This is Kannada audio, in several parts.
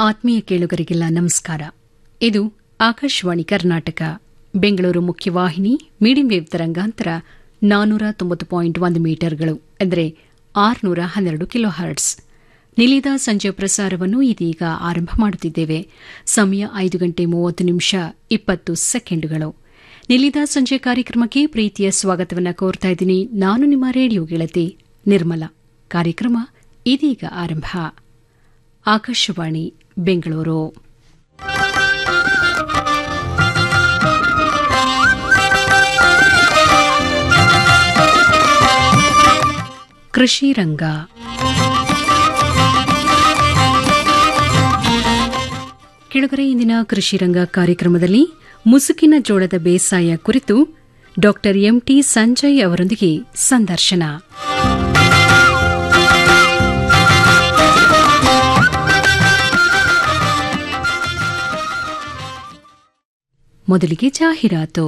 ಆತ್ಮೀಯ ಕೇಳುಗರಿಗೆಲ್ಲ ನಮಸ್ಕಾರ ಇದು ಆಕಾಶವಾಣಿ ಕರ್ನಾಟಕ ಬೆಂಗಳೂರು ಮುಖ್ಯವಾಹಿನಿ ಮೀಡಿಯಂ ವೇವ್ ತರಂಗಾಂತರ ನಾನ್ನೂರ ತೊಂಬತ್ತು ಪಾಯಿಂಟ್ ಒಂದು ಮೀಟರ್ಗಳು ಅಂದರೆ ಆರುನೂರ ಹನ್ನೆರಡು ಕಿಲೋ ಹರ್ಟ್ಸ್ ನಿಲಿದ ಸಂಜೆ ಪ್ರಸಾರವನ್ನು ಇದೀಗ ಆರಂಭ ಮಾಡುತ್ತಿದ್ದೇವೆ ಸಮಯ ಐದು ಗಂಟೆ ಮೂವತ್ತು ನಿಮಿಷ ಇಪ್ಪತ್ತು ಸೆಕೆಂಡುಗಳು ನಿಲಿದ ಸಂಜೆ ಕಾರ್ಯಕ್ರಮಕ್ಕೆ ಪ್ರೀತಿಯ ಸ್ವಾಗತವನ್ನು ಕೋರ್ತಾ ಇದ್ದೀನಿ ನಾನು ನಿಮ್ಮ ರೇಡಿಯೋ ಗೆಳತಿ ನಿರ್ಮಲಾ ಕಾರ್ಯಕ್ರಮ ಇದೀಗ ಆರಂಭ ಆಕಾಶವಾಣಿ ಬೆಂಗಳೂರು ಕೃಷಿ ರಂಗ ಕೆಳಗರೆ ಇಂದಿನ ಕೃಷಿ ರಂಗ ಕಾರ್ಯಕ್ರಮದಲ್ಲಿ ಮುಸುಕಿನ ಜೋಳದ ಬೇಸಾಯ ಕುರಿತು ಡಾ ಎಂಟಿ ಸಂಜಯ್ ಅವರೊಂದಿಗೆ ಸಂದರ್ಶನ ಮೊದಲಿಗೆ ಜಾಹೀರಾತು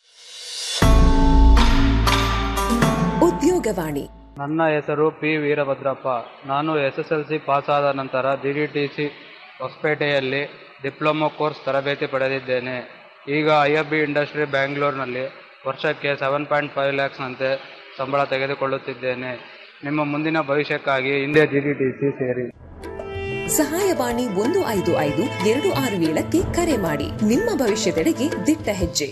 ಉದ್ಯೋಗವಾಣಿ ನನ್ನ ಹೆಸರು ಪಿ ವೀರಭದ್ರಪ್ಪ ನಾನು ಎಸ್ ಎಸ್ ಎಲ್ ಸಿ ಪಾಸಾದ ನಂತರ ಡಿ ಡಿ ಟಿ ಸಿ ಹೊಸಪೇಟೆಯಲ್ಲಿ ಡಿಪ್ಲೊಮೊ ಕೋರ್ಸ್ ತರಬೇತಿ ಪಡೆದಿದ್ದೇನೆ ಈಗ ಐ ಎಫ್ ಬಿ ಇಂಡಸ್ಟ್ರಿ ಬ್ಯಾಂಗ್ಳೂರಿನಲ್ಲಿ ವರ್ಷಕ್ಕೆ ಸೆವೆನ್ ಪಾಯಿಂಟ್ ಫೈವ್ ಲ್ಯಾಕ್ಸ್ನಂತೆ ಸಂಬಳ ತೆಗೆದುಕೊಳ್ಳುತ್ತಿದ್ದೇನೆ ನಿಮ್ಮ ಮುಂದಿನ ಭವಿಷ್ಯಕ್ಕಾಗಿ ಹಿಂದೆ ಡಿ ಡಿ ಟಿ ಸಿ ಸೇರಿ ಸಹಾಯವಾಣಿ ಒಂದು ಐದು ಐದು ಎರಡು ಆರು ಏಳಕ್ಕೆ ಕರೆ ಮಾಡಿ ನಿಮ್ಮ ಭವಿಷ್ಯದೆಡೆಗೆ ದಿಟ್ಟ ಹೆಜ್ಜೆ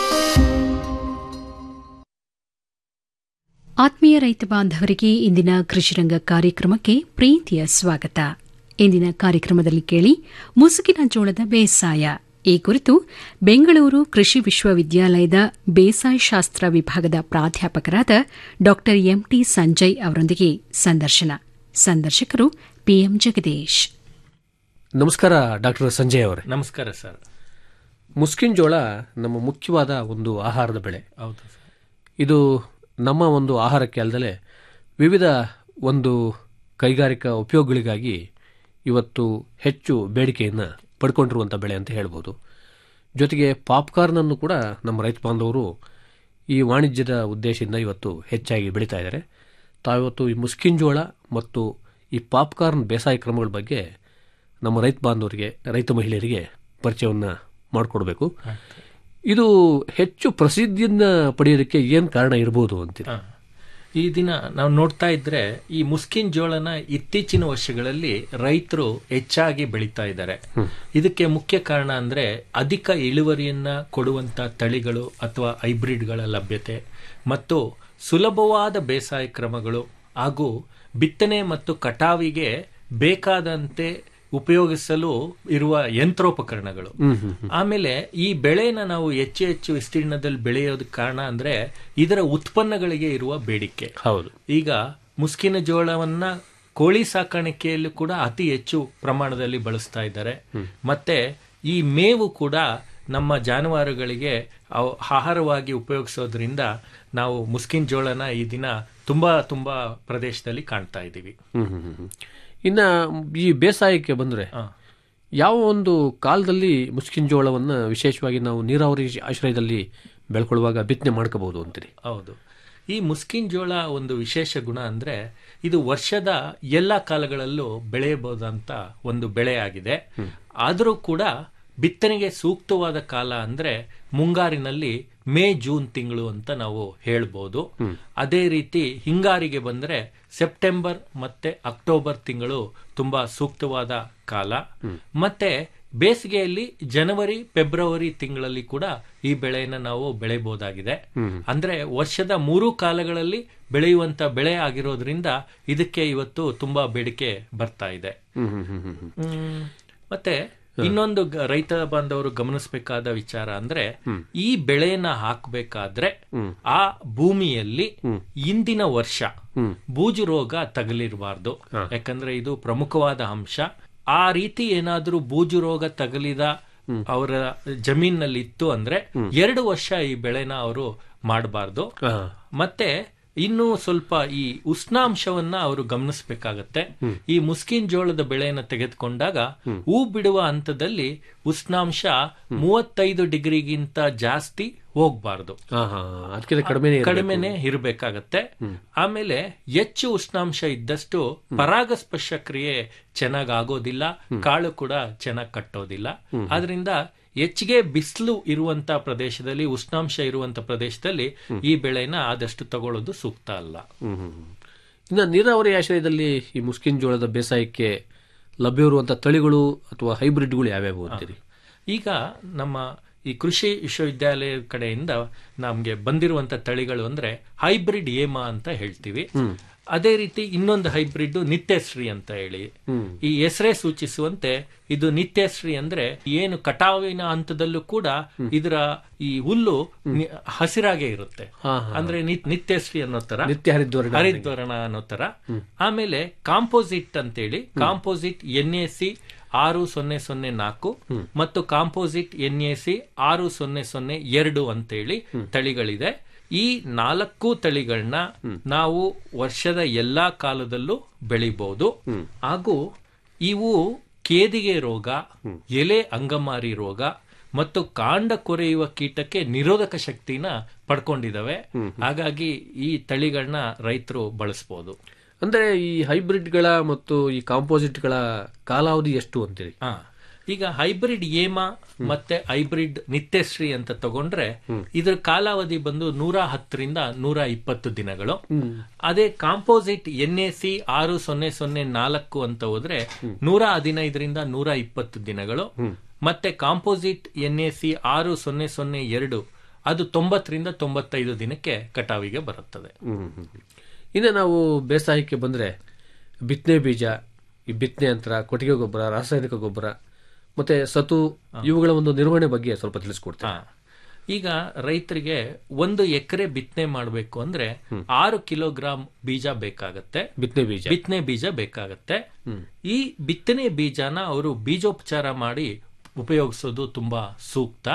ಆತ್ಮೀಯ ರೈತ ಬಾಂಧವರಿಗೆ ಇಂದಿನ ಕೃಷಿರಂಗ ಕಾರ್ಯಕ್ರಮಕ್ಕೆ ಪ್ರೀತಿಯ ಸ್ವಾಗತ ಇಂದಿನ ಕಾರ್ಯಕ್ರಮದಲ್ಲಿ ಕೇಳಿ ಮುಸುಕಿನ ಜೋಳದ ಬೇಸಾಯ ಈ ಕುರಿತು ಬೆಂಗಳೂರು ಕೃಷಿ ವಿಶ್ವವಿದ್ಯಾಲಯದ ಬೇಸಾಯ ಶಾಸ್ತ್ರ ವಿಭಾಗದ ಪ್ರಾಧ್ಯಾಪಕರಾದ ಡಾ ಎಂಟಿ ಸಂಜಯ್ ಅವರೊಂದಿಗೆ ಸಂದರ್ಶನ ಸಂದರ್ಶಕರು ಪಿಎಂ ಜಗದೀಶ್ ನಮಸ್ಕಾರ ಡಾಕ್ಟರ್ ಸಂಜಯ್ ಅವರೇ ನಮಸ್ಕಾರ ಸರ್ ಮುಸ್ಕಿನ್ ಜೋಳ ನಮ್ಮ ಮುಖ್ಯವಾದ ಒಂದು ಆಹಾರದ ಬೆಳೆ ಹೌದು ಸರ್ ಇದು ನಮ್ಮ ಒಂದು ಆಹಾರಕ್ಕೆ ಅಲ್ಲದೆ ವಿವಿಧ ಒಂದು ಕೈಗಾರಿಕಾ ಉಪಯೋಗಗಳಿಗಾಗಿ ಇವತ್ತು ಹೆಚ್ಚು ಬೇಡಿಕೆಯನ್ನು ಪಡ್ಕೊಂಡಿರುವಂಥ ಬೆಳೆ ಅಂತ ಹೇಳ್ಬೋದು ಜೊತೆಗೆ ಪಾಪ್ಕಾರ್ನನ್ನು ಕೂಡ ನಮ್ಮ ರೈತ ಬಾಂಧವರು ಈ ವಾಣಿಜ್ಯದ ಉದ್ದೇಶದಿಂದ ಇವತ್ತು ಹೆಚ್ಚಾಗಿ ಬೆಳೀತಾ ಇದ್ದಾರೆ ತಾವಿವತ್ತು ಈ ಮುಸ್ಕಿನ್ ಜೋಳ ಮತ್ತು ಈ ಪಾಪ್ಕಾರ್ನ್ ಬೇಸಾಯ ಕ್ರಮಗಳ ಬಗ್ಗೆ ನಮ್ಮ ರೈತ ಬಾಂಧವರಿಗೆ ರೈತ ಮಹಿಳೆಯರಿಗೆ ಪರಿಚಯವನ್ನು ಮಾಡಿಕೊಡ್ಬೇಕು ಇದು ಹೆಚ್ಚು ಪ್ರಸಿದ್ಧಿಯನ್ನು ಪಡೆಯೋದಕ್ಕೆ ಏನು ಕಾರಣ ಇರ್ಬೋದು ಅಂತೀರಿ ಹಾ. ಈ ದಿನ ನಾವು ನೋಡ್ತಾ ಇದ್ರೆ ಈ ಮುಸ್ಕಿನ್ ಜೋಳನ ಇತ್ತೀಚಿನ ವರ್ಷಗಳಲ್ಲಿ ರೈತರು ಹೆಚ್ಚಾಗಿ ಬೆಳೀತಾ ಇದ್ದಾರೆ ಇದಕ್ಕೆ ಮುಖ್ಯ ಕಾರಣ ಅಂದ್ರೆ ಅಧಿಕ ಇಳುವರಿಯನ್ನ ಕೊಡುವಂತ ತಳಿಗಳು ಅಥವಾ ಹೈಬ್ರಿಡ್ಗಳ ಲಭ್ಯತೆ ಮತ್ತು ಸುಲಭವಾದ ಬೇಸಾಯ ಕ್ರಮಗಳು ಹಾಗೂ ಬಿತ್ತನೆ ಮತ್ತು ಕಟಾವಿಗೆ ಬೇಕಾದಂತೆ ಉಪಯೋಗಿಸಲು ಇರುವ ಯಂತ್ರೋಪಕರಣಗಳು ಆಮೇಲೆ ಈ ಬೆಳೆನ ನಾವು ಹೆಚ್ಚು ಹೆಚ್ಚು ವಿಸ್ತೀರ್ಣದಲ್ಲಿ ಬೆಳೆಯೋದಕ್ಕೆ ಕಾರಣ ಅಂದ್ರೆ ಇದರ ಉತ್ಪನ್ನಗಳಿಗೆ ಇರುವ ಬೇಡಿಕೆ ಹೌದು ಈಗ ಮುಸ್ಕಿನ ಜೋಳವನ್ನ ಕೋಳಿ ಸಾಕಾಣಿಕೆಯಲ್ಲೂ ಕೂಡ ಅತಿ ಹೆಚ್ಚು ಪ್ರಮಾಣದಲ್ಲಿ ಬಳಸ್ತಾ ಇದ್ದಾರೆ ಮತ್ತೆ ಈ ಮೇವು ಕೂಡ ನಮ್ಮ ಜಾನುವಾರುಗಳಿಗೆ ಅವ್- ಆಹಾರವಾಗಿ ಉಪಯೋಗಿಸೋದ್ರಿಂದ ನಾವು ಮುಸ್ಕಿನ್ ಜೋಳನ ಈ ದಿನ ತುಂಬಾ ತುಂಬಾ ಪ್ರದೇಶದಲ್ಲಿ ಕಾಣ್ತಾ ಇದ್ದೀವಿ ಹ್ಮ್ ಹ್ಮ್ ಹ್ಮ್ ಹ್ಮ್. ಇನ್ನ ಈ ಬೇಸಾಯಕ್ಕೆ ಬಂದ್ರೆ ಹಾ. ಯಾವ ಒಂದು ಕಾಲದಲ್ಲಿ ಮುಸ್ಕಿನ್ ಜೋಳವನ್ನು ವಿಶೇಷವಾಗಿ ನಾವು ನೀರಾವರಿ ಆಶ್ರಯದಲ್ಲಿ ಬೆಳ್ಕೊಳ್ಳುವಾಗ ಬಿತ್ತನೆ ಮಾಡ್ಕೋಬಹುದು ಅಂತೀರಿ ಹೌದು ಈ ಮುಸ್ಕಿನ್ ಜೋಳ ಒಂದು ವಿಶೇಷ ಗುಣ ಅಂದ್ರೆ ಇದು ವರ್ಷದ ಎಲ್ಲ ಕಾಲಗಳಲ್ಲೂ ಬೆಳೆಯಬಹುದಂತ ಒಂದು ಬೆಳೆ ಆಗಿದೆ ಆದರೂ ಕೂಡ ಬಿತ್ತನೆಗೆ ಸೂಕ್ತವಾದ ಕಾಲ ಅಂದ್ರೆ ಮುಂಗಾರಿನಲ್ಲಿ ಮೇ ಜೂನ್ ತಿಂಗಳು ಅಂತ ನಾವು ಹೇಳ್ಬೋದು ಅದೇ ರೀತಿ ಹಿಂಗಾರಿಗೆ ಬಂದ್ರೆ ಸೆಪ್ಟೆಂಬರ್ ಮತ್ತೆ ಅಕ್ಟೋಬರ್ ತಿಂಗಳು ತುಂಬಾ ಸೂಕ್ತವಾದ ಕಾಲ ಮತ್ತೆ ಬೇಸಿಗೆಯಲ್ಲಿ ಜನವರಿ ಫೆಬ್ರವರಿ ತಿಂಗಳಲ್ಲಿ ಕೂಡ ಈ ಬೆಳೆಯನ್ನ ನಾವು ಬೆಳೆಯಬಹುದಾಗಿದೆ ಅಂದ್ರೆ ವರ್ಷದ ಮೂರು ಕಾಲಗಳಲ್ಲಿ ಬೆಳೆಯುವಂತ ಬೆಳೆ ಆಗಿರೋದ್ರಿಂದ ಇದಕ್ಕೆ ಇವತ್ತು ತುಂಬಾ ಬೇಡಿಕೆ ಬರ್ತಾ ಇದೆ ಹ್ಮ್ ಹ್ಮ್ ಹ್ಮ್ ಹ್ಮ್ ಹ್ಮ್. ಹ್ಮ್. ಮತ್ತೆ ಇನ್ನೊಂದು ಗ- ರೈತ ಬಾಂಧವರು ಗಮನಿಸಬೇಕಾದ ವಿಚಾರ ಅಂದ್ರೆ ಈ ಬೆಳೆಯನ್ನ ಹಾಕಬೇಕಾದ್ರೆ ಆ ಭೂಮಿಯಲ್ಲಿ ಇಂದಿನ ವರ್ಷ ಬೂಜು ರೋಗ ತಗಲಿರಬಾರ್ದು ಯಾಕಂದ್ರೆ ಇದು ಪ್ರಮುಖವಾದ ಅಂಶ ಆ ರೀತಿ ಏನಾದ್ರೂ ಬೂಜು ರೋಗ ತಗಲಿದ ಅವರ ಜಮೀನಲ್ಲಿ ಇತ್ತು ಅಂದ್ರೆ ಎರಡು ವರ್ಷ ಈ ಬೆಳೆನ ಅವರು ಮಾಡಬಾರ್ದು ಹಾ. ಮತ್ತೆ ಇನ್ನು ಸ್ವಲ್ಪ ಈ ಉಷ್ಣಾಂಶವನ್ನ ಅವರು ಗಮನಿಸಬೇಕಾಗತ್ತೆ ಈ ಮುಸ್ಕಿನ್ ಜೋಳದ ಬೆಳೆಯನ್ನು ತೆಗೆದುಕೊಂಡಾಗ ಹೂ ಬಿಡುವ ಹಂತದಲ್ಲಿ ಉಷ್ಣಾಂಶ ಮೂವತ್ತೈದು ಡಿಗ್ರಿಗಿಂತ ಜಾಸ್ತಿ ಹೋಗ್ಬಾರ್ದು ಹಾ ಹಾ ಅದಕ್ಕಿಂತ ಕಡಿಮೆ ಕಡಿಮೆನೆ ಇರಬೇಕಾಗತ್ತೆ ಆಮೇಲೆ ಹೆಚ್ಚು ಉಷ್ಣಾಂಶ ಇದ್ದಷ್ಟು ಪರಾಗಸ್ಪರ್ಶ ಕ್ರಿಯೆ ಚೆನ್ನಾಗ್ ಆಗೋದಿಲ್ಲ ಕಾಳು ಕೂಡ ಚೆನ್ನಾಗ್ ಕಟ್ಟೋದಿಲ್ಲ ಆದ್ರಿಂದ ಹೆಚ್ಚಿಗೆ ಬಿಸಿಲು ಇರುವಂತ ಪ್ರದೇಶದಲ್ಲಿ ಉಷ್ಣಾಂಶ ಇರುವಂತ ಪ್ರದೇಶದಲ್ಲಿ ಈ ಬೆಳೆನ ಆದಷ್ಟು ತಗೊಳ್ಳೋದು ಸೂಕ್ತ ಅಲ್ಲ ಇನ್ನು ನೀರಾವರಿ ಆಶ್ರಯದಲ್ಲಿ ಈ ಮುಸ್ಕಿನ್ ಜೋಳದ ಬೇಸಾಯಕ್ಕೆ ಲಭ್ಯವಿರುವಂತಹ ತಳಿಗಳು ಅಥವಾ ಹೈಬ್ರಿಡ್ಗಳು ಯಾವ್ಯಾವು ಅಂತೀರಿ ಈಗ ನಮ್ಮ ಈ ಕೃಷಿ ವಿಶ್ವವಿದ್ಯಾಲಯದ ಕಡೆಯಿಂದ ನಮ್ಗೆ ಬಂದಿರುವಂತ ತಳಿಗಳು ಅಂದ್ರೆ ಹೈಬ್ರಿಡ್ ಏಮಾ ಅಂತ ಹೇಳ್ತೀವಿ ಅದೇ ರೀತಿ ಇನ್ನೊಂದು ಹೈಬ್ರಿಡ್ ನಿತ್ಯಶ್ರೀ ಅಂತ ಹೇಳಿ ಈ ಹೆಸರೇ ಸೂಚಿಸುವಂತೆ ಇದು ನಿತ್ಯಶ್ರೀ ಅಂದ್ರೆ ಏನು ಕಟಾವಿನ ಹಂತದಲ್ಲೂ ಕೂಡ ಇದರ ಈ ಹುಲ್ಲು ನಿ- ಹಸಿರಾಗೇ ಇರುತ್ತೆ ಅಂದ್ರೆ ನಿತ್- ನಿತ್ಯಶ್ರೀ ಅನ್ನೋ ತರ ನಿತ್ಯ ಹರಿದ್ವರ್ಣ ಹರಿದ್ವರ್ಣ ಅನ್ನೋ ತರ ಆಮೇಲೆ ಕಾಂಪೋಸಿಟ್ ಅಂತೇಳಿ ಕಾಂಪೋಸಿಟ್ ಎನ್ ಎ ಸಿ ಆರು ಸೊನ್ನೆ ಸೊನ್ನೆ ನಾಲ್ಕು ಮತ್ತು ಕಾಂಪೋಸಿಟ್ ಎನ್ ಎ ಸಿ ಆರು ಸೊನ್ನೆ ಸೊನ್ನೆ ಎರಡು ಅಂತೇಳಿ ತಳಿಗಳಿದೆ ಈ ನಾಲ್ಕು ತಳಿಗಳನ್ನ ನಾವು ವರ್ಷದ ಎಲ್ಲಾ ಕಾಲದಲ್ಲೂ ಬೆಳಿಬಹುದು ಹಾಗೂ ಇವು ಕೇದಿಗೆ ರೋಗ ಎಲೆ ಅಂಗಮಾರಿ ರೋಗ ಮತ್ತು ಕಾಂಡ ಕೊರೆಯುವ ಕೀಟಕ್ಕೆ ನಿರೋಧಕ ಶಕ್ತಿನ ಪಡ್ಕೊಂಡಿದಾವೆ ಹಾಗಾಗಿ ಈ ತಳಿಗಳನ್ನ ರೈತರು ಬಳಸಬಹುದು ಅಂದ್ರೆ ಈ ಹೈಬ್ರಿಡ್ಗಳ ಮತ್ತು ಈ ಕಾಂಪೋಸಿಟ್ಗಳ ಕಾಲಾವಧಿ ಎಷ್ಟು ಅಂತೀರಿ ಆ, ಈಗ ಹೈಬ್ರಿಡ್ ಏಮಾ ಮತ್ತೆ ಹೈಬ್ರಿಡ್ ನಿತ್ಯಶ್ರೀ ಅಂತ ತಗೊಂಡ್ರೆ ಇದ್ರ ಕಾಲಾವಧಿ ಬಂದು ನೂರ ಹತ್ತರಿಂದ ನೂರ ಇಪ್ಪತ್ತು ದಿನಗಳು ಅದೇ ಕಾಂಪೋಸಿಟ್ ಎನ್ ಎ ಸಿ ಆರು ಸೊನ್ನೆ ಸೊನ್ನೆ ನಾಲ್ಕು ಅಂತ ಹೋದ್ರೆ ನೂರ ಹದಿನೈದರಿಂದ ನೂರ ಇಪ್ಪತ್ತು ದಿನಗಳು ಮತ್ತೆ ಕಾಂಪೋಸಿಟ್ ಎನ್ ಎ ಸಿ ಆರು ಸೊನ್ನೆ ಸೊನ್ನೆ ಎರಡು ಅದು ತೊಂಬತ್ತರಿಂದ ತೊಂಬತ್ತೈದು ದಿನಕ್ಕೆ ಕಟಾವಿಗೆ ಬರುತ್ತದೆ ಇನ್ನು ನಾವು ಬೇಸಾಯಕ್ಕೆ ಬಂದ್ರೆ ಬಿತ್ತನೆ ಬೀಜ ಈ ಬಿತ್ತನೆ ಯಂತ್ರ ಕೊಟ್ಟಿಗೆ ಗೊಬ್ಬರ ರಾಸಾಯನಿಕ ಗೊಬ್ಬರ ಮತ್ತೆ ಸತು ಇವುಗಳ ಒಂದು ನಿರ್ವಹಣೆ ಬಗ್ಗೆ ಸ್ವಲ್ಪ ತಿಳಿಸ್ಕೊಡ್ತೀನಿ ಹಾ. ಈಗ ರೈತರಿಗೆ ಒಂದು ಎಕರೆ ಬಿತ್ತನೆ ಮಾಡಬೇಕು ಅಂದ್ರೆ ಆರು ಕಿಲೋಗ್ರಾಂ ಬೀಜ ಬೇಕಾಗತ್ತೆ ಬಿತ್ತನೆ ಬೀಜ ಬಿತ್ತನೆ ಬೀಜ ಬೇಕಾಗತ್ತೆ ಈ ಬಿತ್ತನೆ ಬೀಜನ ಅವರು ಬೀಜೋಪಚಾರ ಮಾಡಿ ಉಪಯೋಗಿಸೋದು ತುಂಬಾ ಸೂಕ್ತ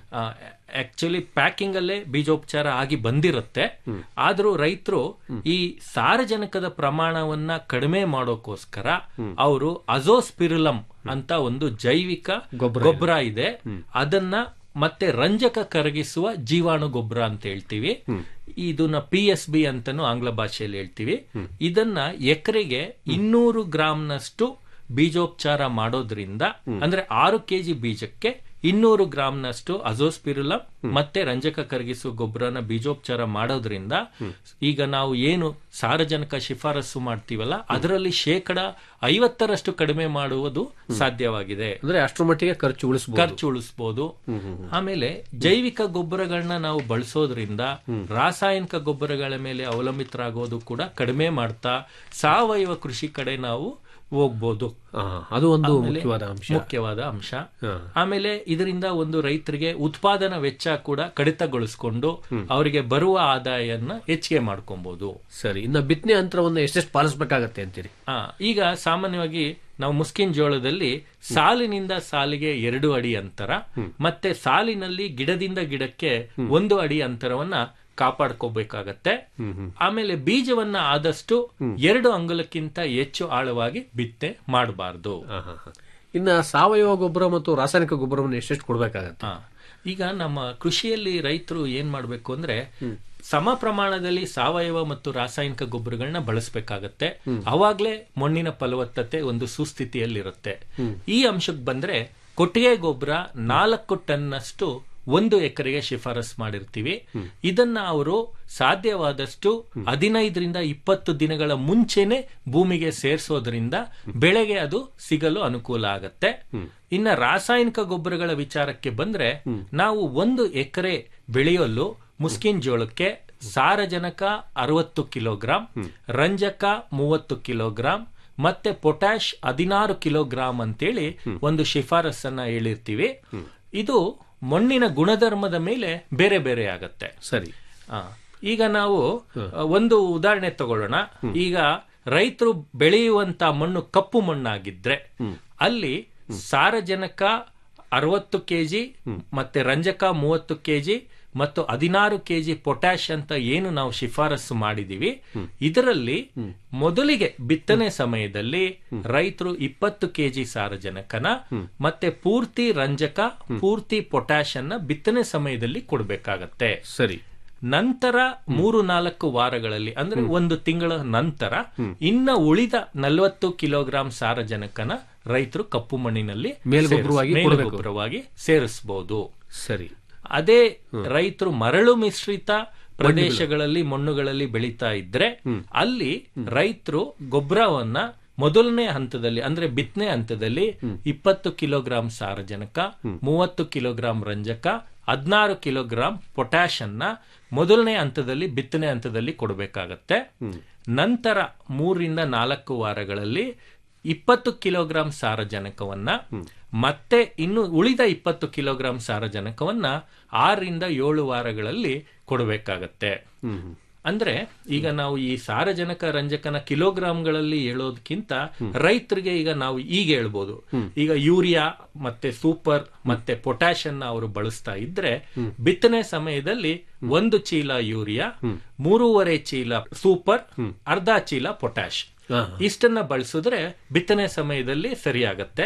ಆಕ್ಚುಲಿ ಪ್ಯಾಕಿಂಗ್ ಅಲ್ಲೇ ಬೀಜೋಪಚಾರ ಆಗಿ ಬಂದಿರುತ್ತೆ ಆದ್ರೂ ರೈತರು ಈ ಸಾರಜನಕದ ಪ್ರಮಾಣವನ್ನ ಕಡಿಮೆ ಮಾಡೋಕೋಸ್ಕರ ಅವರು ಅಜೋಸ್ಪಿರುಲಂ ಅಂತ ಒಂದು ಜೈವಿಕ ಗೊಬ್ಬರ ಇದೆ ಅದನ್ನ ಮತ್ತೆ ರಂಜಕ ಕರಗಿಸುವ ಜೀವಾಣು ಗೊಬ್ಬರ ಅಂತ ಹೇಳ್ತೀವಿ ಇದನ್ನ ಪಿ ಎಸ್ ಬಿ ಅಂತಾನು ಆಂಗ್ಲ ಭಾಷೆಯಲ್ಲಿ ಹೇಳ್ತೀವಿ ಇದನ್ನ ಎಕರೆಗೆ ಇನ್ನೂರು ಗ್ರಾಂನಷ್ಟು ಬೀಜೋಪಚಾರ ಮಾಡೋದ್ರಿಂದ ಅಂದ್ರೆ ಆರು ಕೆಜಿ ಬೀಜಕ್ಕೆ ಇನ್ನೂರು ಗ್ರಾಂನಷ್ಟು ಅಜೋಸ್ಪಿರುಲಂ ಮತ್ತೆ ರಂಜಕ ಕರಗಿಸುವ ಗೊಬ್ಬರನ ಬೀಜೋಪಚಾರ ಮಾಡೋದ್ರಿಂದ ಈಗ ನಾವು ಏನು ಸಾರಜನಕ ಶಿಫಾರಸು ಮಾಡ್ತೀವಲ್ಲ ಅದರಲ್ಲಿ ಶೇಕಡ ಐವತ್ತರಷ್ಟು ಕಡಿಮೆ ಮಾಡುವುದು ಸಾಧ್ಯವಾಗಿದೆ ಅಂದ್ರೆ ಅಷ್ಟರ ಮಟ್ಟಿಗೆ ಖರ್ಚು ಉಳಿಸಬಹುದು ಖರ್ಚು ಉಳಿಸಬಹುದು ಆಮೇಲೆ ಜೈವಿಕ ಗೊಬ್ಬರಗಳನ್ನ ನಾವು ಬಳಸೋದ್ರಿಂದ ರಾಸಾಯನಿಕ ಗೊಬ್ಬರಗಳ ಮೇಲೆ ಅವಲಂಬಿತರಾಗೋದು ಕೂಡ ಕಡಿಮೆ ಮಾಡ್ತಾ ಸಾವಯವ ಕೃಷಿ ಕಡೆ ನಾವು ಹೋಗ್ಬೋದು ಅದು ಒಂದು ಆಮೇಲೆ ಮುಖ್ಯವಾದ ಅಂಶ ಮುಖ್ಯವಾದ ಅಂಶ ಹಾ. ಆಮೇಲೆ ಇದರಿಂದ ಒಂದು ರೈತರಿಗೆ ಉತ್ಪಾದನಾ ವೆಚ್ಚ ಕೂಡ ಕಡಿತಗೊಳಿಸಿಕೊಂಡು ಅವರಿಗೆ ಬರುವ ಆದಾಯನ ಹೆಚ್ಚಿಗೆ ಮಾಡ್ಕೊಬಹುದು ಸರಿ ಇನ್ನು ಬಿತ್ತನೆ ಯಂತ್ರವನ್ನು ಎಷ್ಟೆಷ್ಟು ಪಾಲಿಸಬೇಕಾಗತ್ತೆ ಅಂತೀರಿ ಆ, ಈಗ ಸಾಮಾನ್ಯವಾಗಿ ನಾವು ಮುಸ್ಕಿನ್ ಜೋಳದಲ್ಲಿ ಸಾಲಿನಿಂದ ಸಾಲಿಗೆ ಎರಡು ಅಡಿ ಅಂತರ ಮತ್ತೆ ಸಾಲಿನಲ್ಲಿ ಗಿಡದಿಂದ ಗಿಡಕ್ಕೆ ಒಂದು ಅಡಿ ಅಂತರವನ್ನ ಕಾಪಾಡ್ಕೋಬೇಕಾಗತ್ತೆ ಆಮೇಲೆ ಬೀಜವನ್ನ ಆದಷ್ಟು ಎರಡು ಅಂಗುಲಕ್ಕಿಂತ ಹೆಚ್ಚು ಆಳವಾಗಿ ಬಿತ್ತೆ ಮಾಡಬಾರ್ದು ಇನ್ನ ಸಾವಯವ ಗೊಬ್ಬರ ಮತ್ತು ರಾಸಾಯನಿಕ ಗೊಬ್ಬರವನ್ನು ಎಷ್ಟೆಷ್ಟು ಕೊಡಬೇಕಾಗತ್ತೆ ಹಾ. ಈಗ ನಮ್ಮ ಕೃಷಿಯಲ್ಲಿ ರೈತರು ಏನ್ ಮಾಡ್ಬೇಕು ಅಂದ್ರೆ ಸಮ ಪ್ರಮಾಣದಲ್ಲಿ ಸಾವಯವ ಮತ್ತು ರಾಸಾಯನಿಕ ಗೊಬ್ಬರಗಳನ್ನ ಬಳಸಬೇಕಾಗತ್ತೆ ಅವಾಗ್ಲೇ ಮಣ್ಣಿನ ಫಲವತ್ತತೆ ಒಂದು ಸುಸ್ಥಿತಿಯಲ್ಲಿರುತ್ತೆ ಈ ಅಂಶಕ್ಕೆ ಬಂದ್ರೆ ಕೊಟ್ಟಿಗೆ ಗೊಬ್ಬರ ನಾಲ್ಕು ಟನ್ನಷ್ಟು ಒಂದು ಎಕರೆಗೆ ಶಿಫಾರಸ್ ಮಾಡಿರ್ತೀವಿ ಇದನ್ನ ಅವರು ಸಾಧ್ಯವಾದಷ್ಟು ಹದಿನೈದರಿಂದ ಇಪ್ಪತ್ತು ದಿನಗಳ ಮುಂಚೆನೆ ಭೂಮಿಗೆ ಸೇರಿಸೋದ್ರಿಂದ ಬೆಳೆಗೆ ಅದು ಸಿಗಲು ಅನುಕೂಲ ಆಗತ್ತೆ ಇನ್ನ ರಾಸಾಯನಿಕ ಗೊಬ್ಬರಗಳ ವಿಚಾರಕ್ಕೆ ಬಂದ್ರೆ ನಾವು ಒಂದು ಎಕರೆ ಬೆಳೆಯಲು ಮುಸ್ಕಿನ್ ಜೋಳಕ್ಕೆ ಸಾರಜನಕ ಅರವತ್ತು ಕಿಲೋಗ್ರಾಂ ರಂಜಕ ಮೂವತ್ತು ಕಿಲೋಗ್ರಾಂ ಮತ್ತೆ ಪೊಟ್ಯಾಶ್ ಹದಿನಾರು ಕಿಲೋಗ್ರಾಂ ಅಂತೇಳಿ ಒಂದು ಶಿಫಾರಸನ್ನ ಹೇಳಿರ್ತೀವಿ ಇದು ಮಣ್ಣಿನ ಗುಣಧರ್ಮದ ಮೇಲೆ ಬೇರೆ ಬೇರೆ ಆಗತ್ತೆ ಸರಿ ಆ, ಈಗ ನಾವು ಆ, ಒಂದು ಉದಾಹರಣೆ ತಗೊಳ್ಳೋಣ ಈಗ ರೈತರು ಬೆಳೆಯುವಂತ ಮಣ್ಣು ಕಪ್ಪು ಮಣ್ಣಾಗಿದ್ರೆ ಅಲ್ಲಿ ಸಾರಜನಕ ಅರವತ್ತು ಕೆಜಿ ಮತ್ತೆ ರಂಜಕ ಮೂವತ್ತು ಕೆಜಿ ಮತ್ತು ಹದಿನಾರು ಕೆಜಿ ಪೊಟ್ಯಾಶ್ ಅಂತ ಏನು ನಾವು ಶಿಫಾರಸು ಮಾಡಿದೀವಿ ಇದರಲ್ಲಿ ಮೊದಲಿಗೆ ಬಿತ್ತನೆ ಸಮಯದಲ್ಲಿ ರೈತರು ಇಪ್ಪತ್ತು ಕೆಜಿ ಸಾರಜನಕನ ಮತ್ತೆ ಪೂರ್ತಿ ರಂಜಕ ಪೂರ್ತಿ ಪೊಟ್ಯಾಶ್ ಅನ್ನ ಬಿತ್ತನೆ ಸಮಯದಲ್ಲಿ ಕೊಡಬೇಕಾಗತ್ತೆ ಸರಿ ನಂತರ ಮೂರು ನಾಲ್ಕು ವಾರಗಳಲ್ಲಿ ಅಂದ್ರೆ ಒಂದು ತಿಂಗಳ ನಂತರ ಇನ್ನ ಉಳಿದ ನಲವತ್ತು ಕಿಲೋಗ್ರಾಂ ಸಾರಜನಕನ ರೈತರು ಕಪ್ಪು ಮಣ್ಣಿನಲ್ಲಿ ಮೇಲ್ಗೊಬ್ಬರವಾಗಿ ಸೇರಿಸ್- ಕೊಡ್ಬೇಕು. ಮೇಲ್ಗೊಬ್ಬರವಾಗಿ ಸೇರಿಸಬಹುದು ಸರಿ ಅದೇ ರೈತರು ಮರಳು ಮಿಶ್ರಿತ ಪ್ರದೇಶಗಳಲ್ಲಿ ಮಣ್ಣುಗಳಲ್ಲಿ ಬೆಳೀತಾ ಇದ್ರೆ ಅಲ್ಲಿ ರೈತರು ಗೊಬ್ಬರವನ್ನ ಮೊದಲನೇ ಹಂತದಲ್ಲಿ ಅಂದ್ರೆ ಬಿತ್ತನೆ ಹಂತದಲ್ಲಿ ಇಪ್ಪತ್ತು ಕಿಲೋಗ್ರಾಂ ಸಾರಜನಕ ಮೂವತ್ತು ಕಿಲೋಗ್ರಾಂ ರಂಜಕ ಹದಿನಾರು ಕಿಲೋಗ್ರಾಂ ಪೊಟ್ಯಾಶ್ ಅನ್ನ ಮೊದಲನೇ ಹಂತದಲ್ಲಿ ಬಿತ್ತನೆ ಹಂತದಲ್ಲಿ ಕೊಡಬೇಕಾಗತ್ತೆ ನಂತರ ಮೂರರಿಂದ ನಾಲ್ಕು ವಾರಗಳಲ್ಲಿ ಇಪ್ಪತ್ತು ಕಿಲೋಗ್ರಾಂ ಸಾರಜನಕವನ್ನ ಮತ್ತೆ ಇನ್ನು ಉಳಿದ ಇಪ್ಪತ್ತು ಕಿಲೋಗ್ರಾಂ ಸಾರಜನಕವನ್ನ ಆರರಿಂದ ಏಳು ವಾರಗಳಲ್ಲಿ ಕೊಡಬೇಕಾಗತ್ತೆ ಅಂದ್ರೆ ಈಗ ನಾವು ಈ ಸಾರಜನಕ ರಂಜಕನ ಕಿಲೋಗ್ರಾಂಗಳಲ್ಲಿ ಹೇಳೋದಕ್ಕಿಂತ ರೈತರಿಗೆ ಈಗ ನಾವು ಈಗ ಹೇಳ್ಬೋದು ಈಗ ಯೂರಿಯಾ ಮತ್ತೆ ಸೂಪರ್ ಮತ್ತೆ ಪೊಟ್ಯಾಶ್ ಅನ್ನ ಅವರು ಬಳಸ್ತಾ ಇದ್ರೆ ಬಿತ್ತನೆ ಸಮಯದಲ್ಲಿ ಒಂದು ಚೀಲ ಯೂರಿಯಾ ಮೂರುವರೆ ಚೀಲ ಸೂಪರ್ ಅರ್ಧ ಚೀಲ ಪೊಟ್ಯಾಶ್ ಇಷ್ಟನ್ನ ಬಳಸಿದ್ರೆ ಬಿತ್ತನೆ ಸಮಯದಲ್ಲಿ ಸರಿಯಾಗತ್ತೆ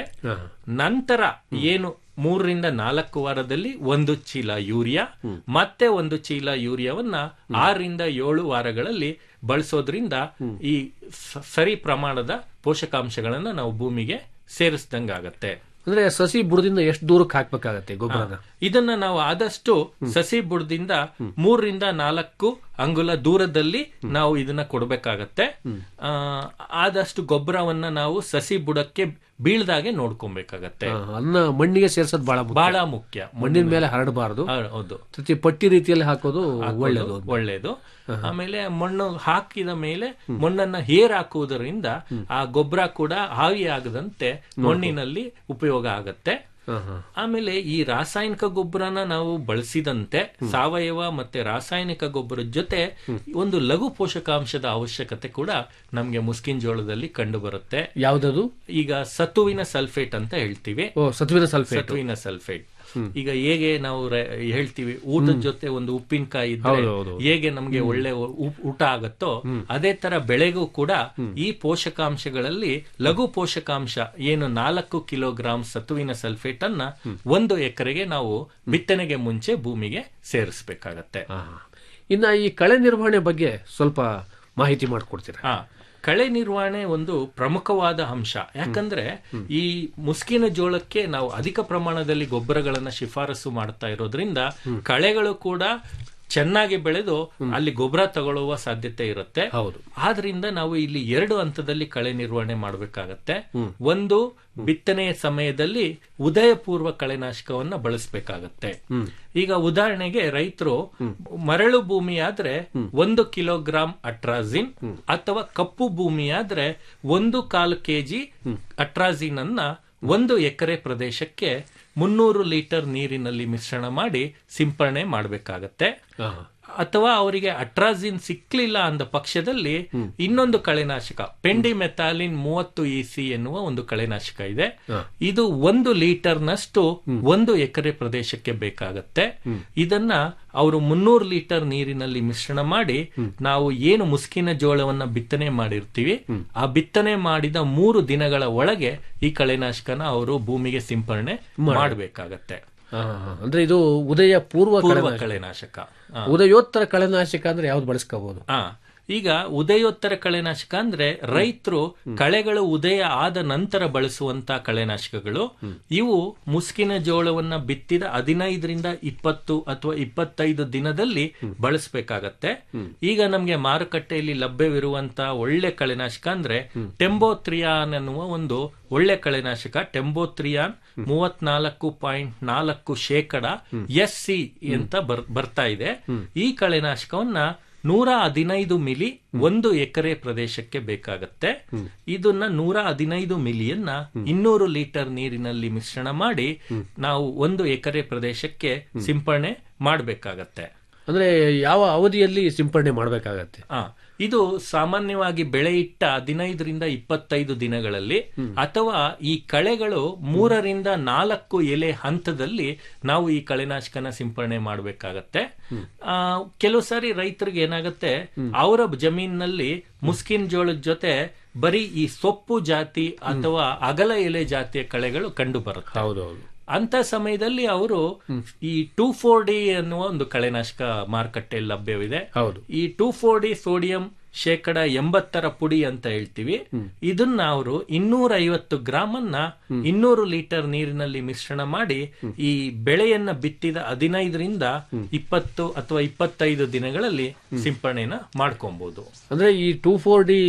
ನಂತರ ಏನು ಮೂರರಿಂದ ನಾಲ್ಕು ವಾರದಲ್ಲಿ ಒಂದು ಚೀಲ ಯೂರಿಯಾ ಮತ್ತೆ ಒಂದು ಚೀಲ ಯೂರಿಯಾವನ್ನ ಆರರಿಂದ ಏಳು ವಾರಗಳಲ್ಲಿ ಬಳಸೋದ್ರಿಂದ ಈ ಸ- ಸರಿ ಪ್ರಮಾಣದ ಪೋಷಕಾಂಶಗಳನ್ನ ನಾವು ಭೂಮಿಗೆ ಸೇರಿಸ್ದಂಗಾಗತ್ತೆ ಅಂದ್ರೆ ಸಸಿ ಬುಡದಿಂದ ಎಷ್ಟು ದೂರಕ್ಕೆ ಹಾಕ್ಬೇಕಾಗತ್ತೆ ಗೊಬ್ಬರನ ಇದನ್ನ ನಾವು ಆದಷ್ಟು ಸಸಿ ಬುಡದಿಂದ ಮೂರರಿಂದ ನಾಲ್ಕು ಅಂಗುಲ ದೂರದಲ್ಲಿ ನಾವು ಇದನ್ನ ಕೊಡಬೇಕಾಗತ್ತೆ ಆ, ಆದಷ್ಟು ಗೊಬ್ಬರವನ್ನ ನಾವು ಸಸಿ ಬುಡಕ್ಕೆ ಬೀಳ್ದಾಗೆ ನೋಡ್ಕೊಬೇಕಾಗತ್ತೆ ಆ, ಅದನ್ನ ಮಣ್ಣಿಗೆ ಸೇರ್ಸೋದು ಬಹಳ ಮುಖ್ಯ. ಬಹಳ ಮುಖ್ಯ ಮಣ್ಣಿನ ಮೇಲೆ ಹರಡಬಾರದು ಆ, ಹೌದು ಪ್ರತಿ ಪಟ್ಟಿ ರೀತಿಯಲ್ಲಿ ಹಾಕೋದು ಹಾಕೋದು ಒಳ್ಳೇದು ಒಳ್ಳೇದು ಆಮೇಲೆ ಮಣ್ಣು ಹಾಕಿದ ಮೇಲೆ ಮಣ್ಣನ್ನ ಹೇರ್ ಹಾಕುವುದರಿಂದ ಆ ಗೊಬ್ಬರ ಕೂಡ ಹಾವಿಯಾಗದಂತೆ ಮಣ್ಣಿನಲ್ಲಿ ಉಪಯೋಗ ಆಗತ್ತೆ ಆಮೇಲೆ ಈ ರಾಸಾಯನಿಕ ಗೊಬ್ಬರನ ನಾವು ಬಳಸಿದಂತೆ ಸಾವಯವ ಮತ್ತೆ ರಾಸಾಯನಿಕ ಗೊಬ್ಬರದ ಜೊತೆ ಒಂದು ಲಘು ಪೋಷಕಾಂಶದ ಅವಶ್ಯಕತೆ ಕೂಡ ನಮ್ಗೆ ಮುಸ್ಕಿನ್ ಜೋಳದಲ್ಲಿ ಕಂಡು ಬರುತ್ತೆ ಯಾವ್ದದು ಈಗ ಸತುವಿನ ಸಲ್ಫೇಟ್ ಅಂತ ಹೇಳ್ತೀವಿ ಓ ಸತ್ವಿನ ಸಲ್ಫೇಟ್ ಸತುವಿನ ಸಲ್ಫೇಟ್ ಈಗ ಹೇಗೆ ನಾವು ರ- ಹೇಳ್ತೀವಿ ಊಟದ ಜೊತೆ ಒಂದು ಉಪ್ಪಿನಕಾಯಿ ಇದ್ರೆ ಹೌದು, ಹೌದು. ಹೇಗೆ ನಮ್ಗೆ ಒಳ್ಳೆ ಉ- ಊಟ ಆಗತ್ತೋ ಅದೇ ತರ ಬೆಳೆಗೂ ಕೂಡ ಈ ಪೋಷಕಾಂಶಗಳಲ್ಲಿ ಲಘು ಪೋಷಕಾಂಶ ಏನು ನಾಲ್ಕು ಕಿಲೋಗ್ರಾಂ ಸತುವಿನ ಸಲ್ಫೇಟ್ ಅನ್ನ ಒಂದು ಎಕರೆಗೆ ನಾವು ಬಿತ್ತನೆಗೆ ಮುಂಚೆ ಭೂಮಿಗೆ ಸೇರಿಸಬೇಕಾಗತ್ತೆ ಇನ್ನ ಈ ಕಳೆ ನಿರ್ವಹಣೆ ಬಗ್ಗೆ ಸ್ವಲ್ಪ ಮಾಹಿತಿ ಮಾಡಿಕೊಡ್ತೀರಾ ಹಾ ಕಳೆ ನಿರ್ವಹಣೆ ಒಂದು ಪ್ರಮುಖವಾದ ಅಂಶ ಯಾಕಂದ್ರೆ ಈ ಮುಸ್ಕಿನ ಜೋಳಕ್ಕೆ ನಾವು ಅಧಿಕ ಪ್ರಮಾಣದಲ್ಲಿ ಗೊಬ್ಬರಗಳನ್ನ ಶಿಫಾರಸು ಮಾಡ್ತಾ ಇರೋದ್ರಿಂದ ಕಳೆಗಳು ಕೂಡ ಚೆನ್ನಾಗಿ ಬೆಳೆದು ಅಲ್ಲಿ ಗೊಬ್ಬರ ತಗೊಳ್ಳುವ ಸಾಧ್ಯತೆ ಇರುತ್ತೆ ಹೌದು. ಆದ್ರಿಂದ ನಾವು ಇಲ್ಲಿ ಎರಡು ಹಂತದಲ್ಲಿ ಕಳೆ ನಿರ್ವಹಣೆ ಮಾಡಬೇಕಾಗತ್ತೆ ಒಂದು ಬಿತ್ತನೆಯ ಸಮಯದಲ್ಲಿ ಉದಯಪೂರ್ವ ಕಳೆನಾಶಕವನ್ನ ಬಳಸಬೇಕಾಗತ್ತೆ ಈಗ ಉದಾಹರಣೆಗೆ ರೈತರು ಮರಳು ಭೂಮಿ ಆದ್ರೆ ಒಂದು ಕಿಲೋಗ್ರಾಂ ಅಟ್ರಾಜಿನ್ ಅಥವಾ ಕಪ್ಪು ಭೂಮಿ ಆದ್ರೆ ಒಂದು ಕಾಲು ಕೆಜಿ ಅಟ್ರಾಜಿನ್ ಅನ್ನ ಒಂದು ಎಕರೆ ಪ್ರದೇಶಕ್ಕೆ ಮುನ್ನೂರು ಲೀಟರ್ ನೀರಿನಲ್ಲಿ ಮಿಶ್ರಣ ಮಾಡಿ ಸಿಂಪರಣೆ ಮಾಡಬೇಕಾಗತ್ತೆ ಅಥವಾ ಅವರಿಗೆ ಅಟ್ರಾಜಿನ್ ಸಿಕ್ಲಿಲ್ಲ ಅಂದ ಪಕ್ಷದಲ್ಲಿ ಇನ್ನೊಂದು ಕಳೆನಾಶಕ ಪೆಂಡಿಮೆಥಾಲಿನ್ ಮೂವತ್ತು ಇಸಿ ಎನ್ನುವ ಒಂದು ಕಳೆನಾಶಕ ಇದೆ ಇದು ಒಂದು ಲೀಟರ್ನಷ್ಟು ಒಂದು ಎಕರೆ ಪ್ರದೇಶಕ್ಕೆ ಬೇಕಾಗತ್ತೆ ಇದನ್ನ ಅವರು ಮುನ್ನೂರು ಲೀಟರ್ ನೀರಿನಲ್ಲಿ ಮಿಶ್ರಣ ಮಾಡಿ ನಾವು ಏನು ಮುಸ್ಕಿನ ಜೋಳವನ್ನ ಬಿತ್ತನೆ ಮಾಡಿರ್ತೀವಿ ಆ ಬಿತ್ತನೆ ಮಾಡಿದ ಮೂರು ದಿನಗಳ ಒಳಗೆ ಈ ಕಳೆನಾಶಕನ ಅವರು ಭೂಮಿಗೆ ಸಿಂಪರಣೆ ಮಾಡಬೇಕಾಗತ್ತೆ ಆ, ಅಂದ್ರೆ ಇದು ಉದಯ ಪೂರ್ವ ಪೂರ್ವ ಕಳೆನಾಶಕ. ಕಳೆನಾಶಕ ಆ. ಉದಯೋತ್ತರ ಕಳೆನಾಶಕ ಅಂದ್ರೆ ಯಾವ್ದು ಬಳಸ್ಕೋಬಹುದು ಆ ಈಗ ಉದಯೋತ್ತರ ಕಳೆನಾಶಕ ಅಂದ್ರೆ ರೈತರು ಕಳೆಗಳು ಉದಯ ಆದ ನಂತರ ಬಳಸುವಂತ ಕಳೆನಾಶಕಗಳು ಇವು ಮುಸ್ಕಿನ ಜೋಳವನ್ನ ಬಿತ್ತಿದ ಹದಿನೈದರಿಂದ ಇಪ್ಪತ್ತು ಅಥವಾ ಇಪ್ಪತ್ತೈದು ದಿನದಲ್ಲಿ ಬಳಸಬೇಕಾಗತ್ತೆ ಈಗ ನಮ್ಗೆ ಮಾರುಕಟ್ಟೆಯಲ್ಲಿ ಲಭ್ಯವಿರುವಂತ ಒಳ್ಳೆ ಕಳೆನಾಶಕ ಅಂದ್ರೆ ಟೆಂಬೋತ್ರಿಯಾನ್ ಅನ್ನುವ ಒಂದು ಒಳ್ಳೆ ಕಳೆನಾಶಕ ಟೆಂಬೋತ್ರಿಯಾನ್ ಮೂವತ್ನಾಲ್ಕು ಪಾಯಿಂಟ್ ನಾಲ್ಕು ಶೇಕಡ ಎಸ್ ಸಿ ಅಂತ ಬರ್- ಬರ್ತಾ ಇದೆ ಈ ಕಳೆನಾಶಕವನ್ನ ನೂರ ಹದಿನೈದು ಮಿಲಿ ಒಂದು ಎಕರೆ ಪ್ರದೇಶಕ್ಕೆ ಬೇಕಾಗತ್ತೆ ಇದನ್ನ ನೂರ ಹದಿನೈದು ಮಿಲಿಯನ್ನ ಇನ್ನೂರು ಲೀಟರ್ ನೀರಿನಲ್ಲಿ ಮಿಶ್ರಣ ಮಾಡಿ ನಾವು ಒಂದು ಎಕರೆ ಪ್ರದೇಶಕ್ಕೆ ಸಿಂಪರಣೆ ಮಾಡಬೇಕಾಗತ್ತೆ ಅಂದ್ರೆ ಯಾವ ಅವಧಿಯಲ್ಲಿ ಸಿಂಪರಣೆ ಮಾಡಬೇಕಾಗತ್ತೆ ಆ ಇದು ಸಾಮಾನ್ಯವಾಗಿ ಬೆಳೆ ಇಟ್ಟ ಹದಿನೈದರಿಂದ ಇಪ್ಪತ್ತೈದು ದಿನಗಳಲ್ಲಿ ಅಥವಾ ಈ ಕಳೆಗಳು ಮೂರರಿಂದ ನಾಲ್ಕು ಎಲೆ ಹಂತದಲ್ಲಿ ನಾವು ಈ ಕಳೆನಾಶಕನ ಸಿಂಪರಣೆ ಮಾಡಬೇಕಾಗತ್ತೆ ಆ, ಕೆಲವು ಸಾರಿ ರೈತರಿಗೆ ಏನಾಗುತ್ತೆ ಅವರ ಜಮೀನಿನಲ್ಲಿ ಮುಸ್ಕಿನ್ ಜೋಳದ ಜೊತೆ ಬರೀ ಈ ಸೊಪ್ಪು ಜಾತಿ ಅಥವಾ ಅಗಲ ಎಲೆ ಜಾತಿಯ ಕಳೆಗಳು ಕಂಡು ಬರುತ್ತೆ ಹೌದೌದು ಅಂತ ಸಮಯದಲ್ಲಿ ಅವರು ಈ ಟೂ ಫೋರ್ ಡಿ ಅನ್ನುವ ಒಂದು ಕಳೆನಾಶಕ ಮಾರುಕಟ್ಟೆಯಲ್ಲಿ ಲಭ್ಯವಿದೆ ಹೌದು ಈ ಟೂ ಫೋರ್ ಡಿ ಸೋಡಿಯಂ ಶೇಕಡ ಎಂಬತ್ತರ ಪುಡಿ ಅಂತ ಹೇಳ್ತೀವಿ ಇದನ್ನ ಅವರು ಇನ್ನೂರ ಐವತ್ತು ಗ್ರಾಮ್ ಅನ್ನ ಇನ್ನೂರು ಲೀಟರ್ ನೀರಿನಲ್ಲಿ ಮಿಶ್ರಣ ಮಾಡಿ ಈ ಬೆಳೆಯನ್ನ ಬಿತ್ತಿದ ಹದಿನೈದರಿಂದ ಇಪ್ಪತ್ತು ಅಥವಾ ಇಪ್ಪತ್ತೈದು ದಿನಗಳಲ್ಲಿ ಸಿಂಪರಣೆನ ಮಾಡ್ಕೊಬಹುದು ಅಂದ್ರೆ ಈ ಟೂ ಫೋರ್ ಡಿ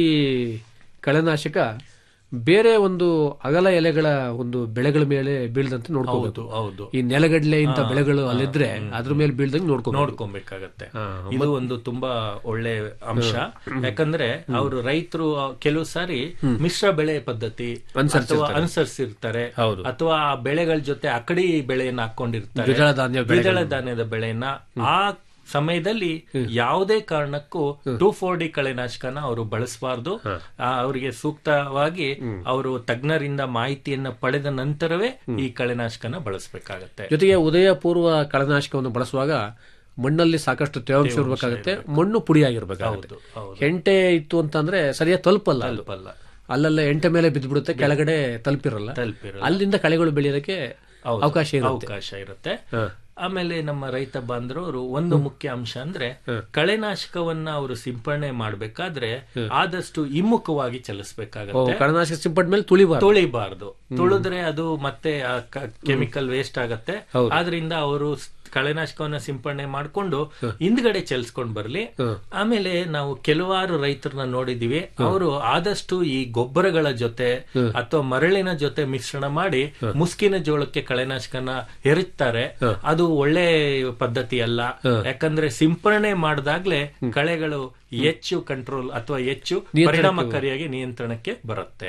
ಕಳೆನಾಶಕ ಬೇರೆ ಒಂದು ಅಗಲ ಎಲೆಗಳ ಒಂದು ಬೆಳೆಗಳ ಮೇಲೆ ಬೀಳ್ದಂತೆ ನೋಡ್ಕೋಬಹುದು ಹೌದು ಈ ನೆಲಗಡಲೆ ಇಂತ ಬೆಳೆಗಳು ಅಲ್ಲಿದ್ರೆ ಅದ್ರ ಮೇಲೆ ಬೀಳ್ದಂಗೆ ನೋಡ್ಕೋಬಹುದು ನೋಡ್ಕೊಬೇಕಾಗತ್ತೆ ಇದು ಒಂದು ತುಂಬಾ ಒಳ್ಳೆ ಅಂಶ ಯಾಕಂದ್ರೆ ಅವರು ರೈತರು ಕೆಲವು ಸಾರಿ ಮಿಶ್ರ ಬೆಳೆ ಪದ್ಧತಿ ಅಥವಾ ಅನುಸರಿಸಿರ್ತಾರೆ ಹೌದು. ಅಥವಾ ಆ ಬೆಳೆಗಳ ಜೊತೆ ಅಕಡಿ ಬೆಳೆಯನ್ನ ಹಾಕೊಂಡಿರ್ತಾರೆ ದ್ವಿದಳ ಧಾನ್ಯ ದ್ವಿದಳ ಧಾನ್ಯದ ಬೆಳೆಯನ್ನ ಆ ಸಮಯದಲ್ಲಿ ಯಾವುದೇ ಕಾರಣಕ್ಕೂ ಟೂ ಫೋರ್ ಡಿ ಕಳೆನಾಶಕನ ಅವರು ಬಳಸಬಾರ್ದು ಅವರಿಗೆ ಸೂಕ್ತವಾಗಿ ಅವರು ತಜ್ಞರಿಂದ ಮಾಹಿತಿಯನ್ನ ಪಡೆದ ನಂತರವೇ ಈ ಕಳೆನಾಶಕನ ಬಳಸಬೇಕಾಗತ್ತೆ ಜೊತೆಗೆ ಉದಯ ಪೂರ್ವ ಕಳೆನಾಶಕವನ್ನು ಬಳಸುವಾಗ ಮಣ್ಣಲ್ಲಿ ಸಾಕಷ್ಟು ತೇವಾಂಶ ಇರಬೇಕಾಗುತ್ತೆ ಮಣ್ಣು ಪುಡಿಯಾಗಿರ್ಬೇಕಾಗುತ್ತೆ ಹೌದು ಹೌದು ಹೆಂಟೆ ಇತ್ತು ಅಂತಂದ್ರೆ ಸರಿಯಾಗಿ ತಲುಪಲ್ಲ ಅದು ತಲುಪಲ್ಲ ಅಲ್ಲೆಲ್ಲ ಎಂಟೆ ಮೇಲೆ ಬಿದ್ದ್ಬಿಡುತ್ತೆ ಕೆಳಗಡೆ ತಲುಪಿರಲ್ಲ ತಲುಪಿರಲ್ಲ ಅಲ್ಲಿಂದ ಕಳೆಗಳು ಬೆಳೆಯೋದಕ್ಕೆ ಹೌದು. ಅವಕಾಶ ಇರುತ್ತೆ ಅವಕಾಶ ಇರುತ್ತೆ ಹ. ಆಮೇಲೆ ನಮ್ಮ ರೈತ ಬಾಂಧವರು ಒಂದು ಮುಖ್ಯ ಅಂಶ ಅಂದ್ರೆ ಕಳೆನಾಶಕವನ್ನ ಅವರು ಸಿಂಪರಣೆ ಮಾಡ್ಬೇಕಾದ್ರೆ ಆದಷ್ಟು ಹಿಮ್ಮುಖವಾಗಿ ಓ, ಚಲಿಸಬೇಕಾಗತ್ತೆ ಕಳೆನಾಶಕ ಸಿಂಪಡ್ ಮೇಲೆ ತುಳಿಬಾರ್ದು ತುಳಿಬಾರ್ದು ತುಳಿದ್ರೆ ಅದು ಮತ್ತೆ ಕೆಮಿಕಲ್ ವೇಸ್ಟ್ ಆಗತ್ತೆ ಆದ್ರಿಂದ ಅವರು ಸ್- ಕಳೆನಾಶಕವನ್ನ ಸಿಂಪರಣೆ ಮಾಡ್ಕೊಂಡು ಹಿಂದ್ಗಡೆ ಚಲಿಸ್ಕೊಂಡ್ ಬರ್ಲಿ ಆಮೇಲೆ ನಾವು ಕೆಲವಾರು ರೈತರನ್ನ ನೋಡಿದೀವಿ ಅವರು ಆದಷ್ಟು ಈ ಗೊಬ್ಬರಗಳ ಜೊತೆ ಅಥವಾ ಮರಳಿನ ಜೊತೆ ಮಿಶ್ರಣ ಮಾಡಿ ಮುಸ್ಕಿನ ಜೋಳಕ್ಕೆ ಕಳೆನಾಶಕನ ಎರಚ್ತಾರೆ ಅದು ಒಳ್ಳೆ ಪದ್ಧತಿ ಅಲ್ಲ ಯಾಕಂದ್ರೆ ಸಿಂಪರಣೆ ಮಾಡಿದಾಗ್ಲೇ ಕಳೆಗಳು ಹೆಚ್ಚು ಕಂಟ್ರೋಲ್ ಅಥವಾ ಹೆಚ್ಚು ಪರಿಣಾಮಕಾರಿಯಾಗಿ ನಿಯಂತ್ರಣಕ್ಕೆ ಬರುತ್ತೆ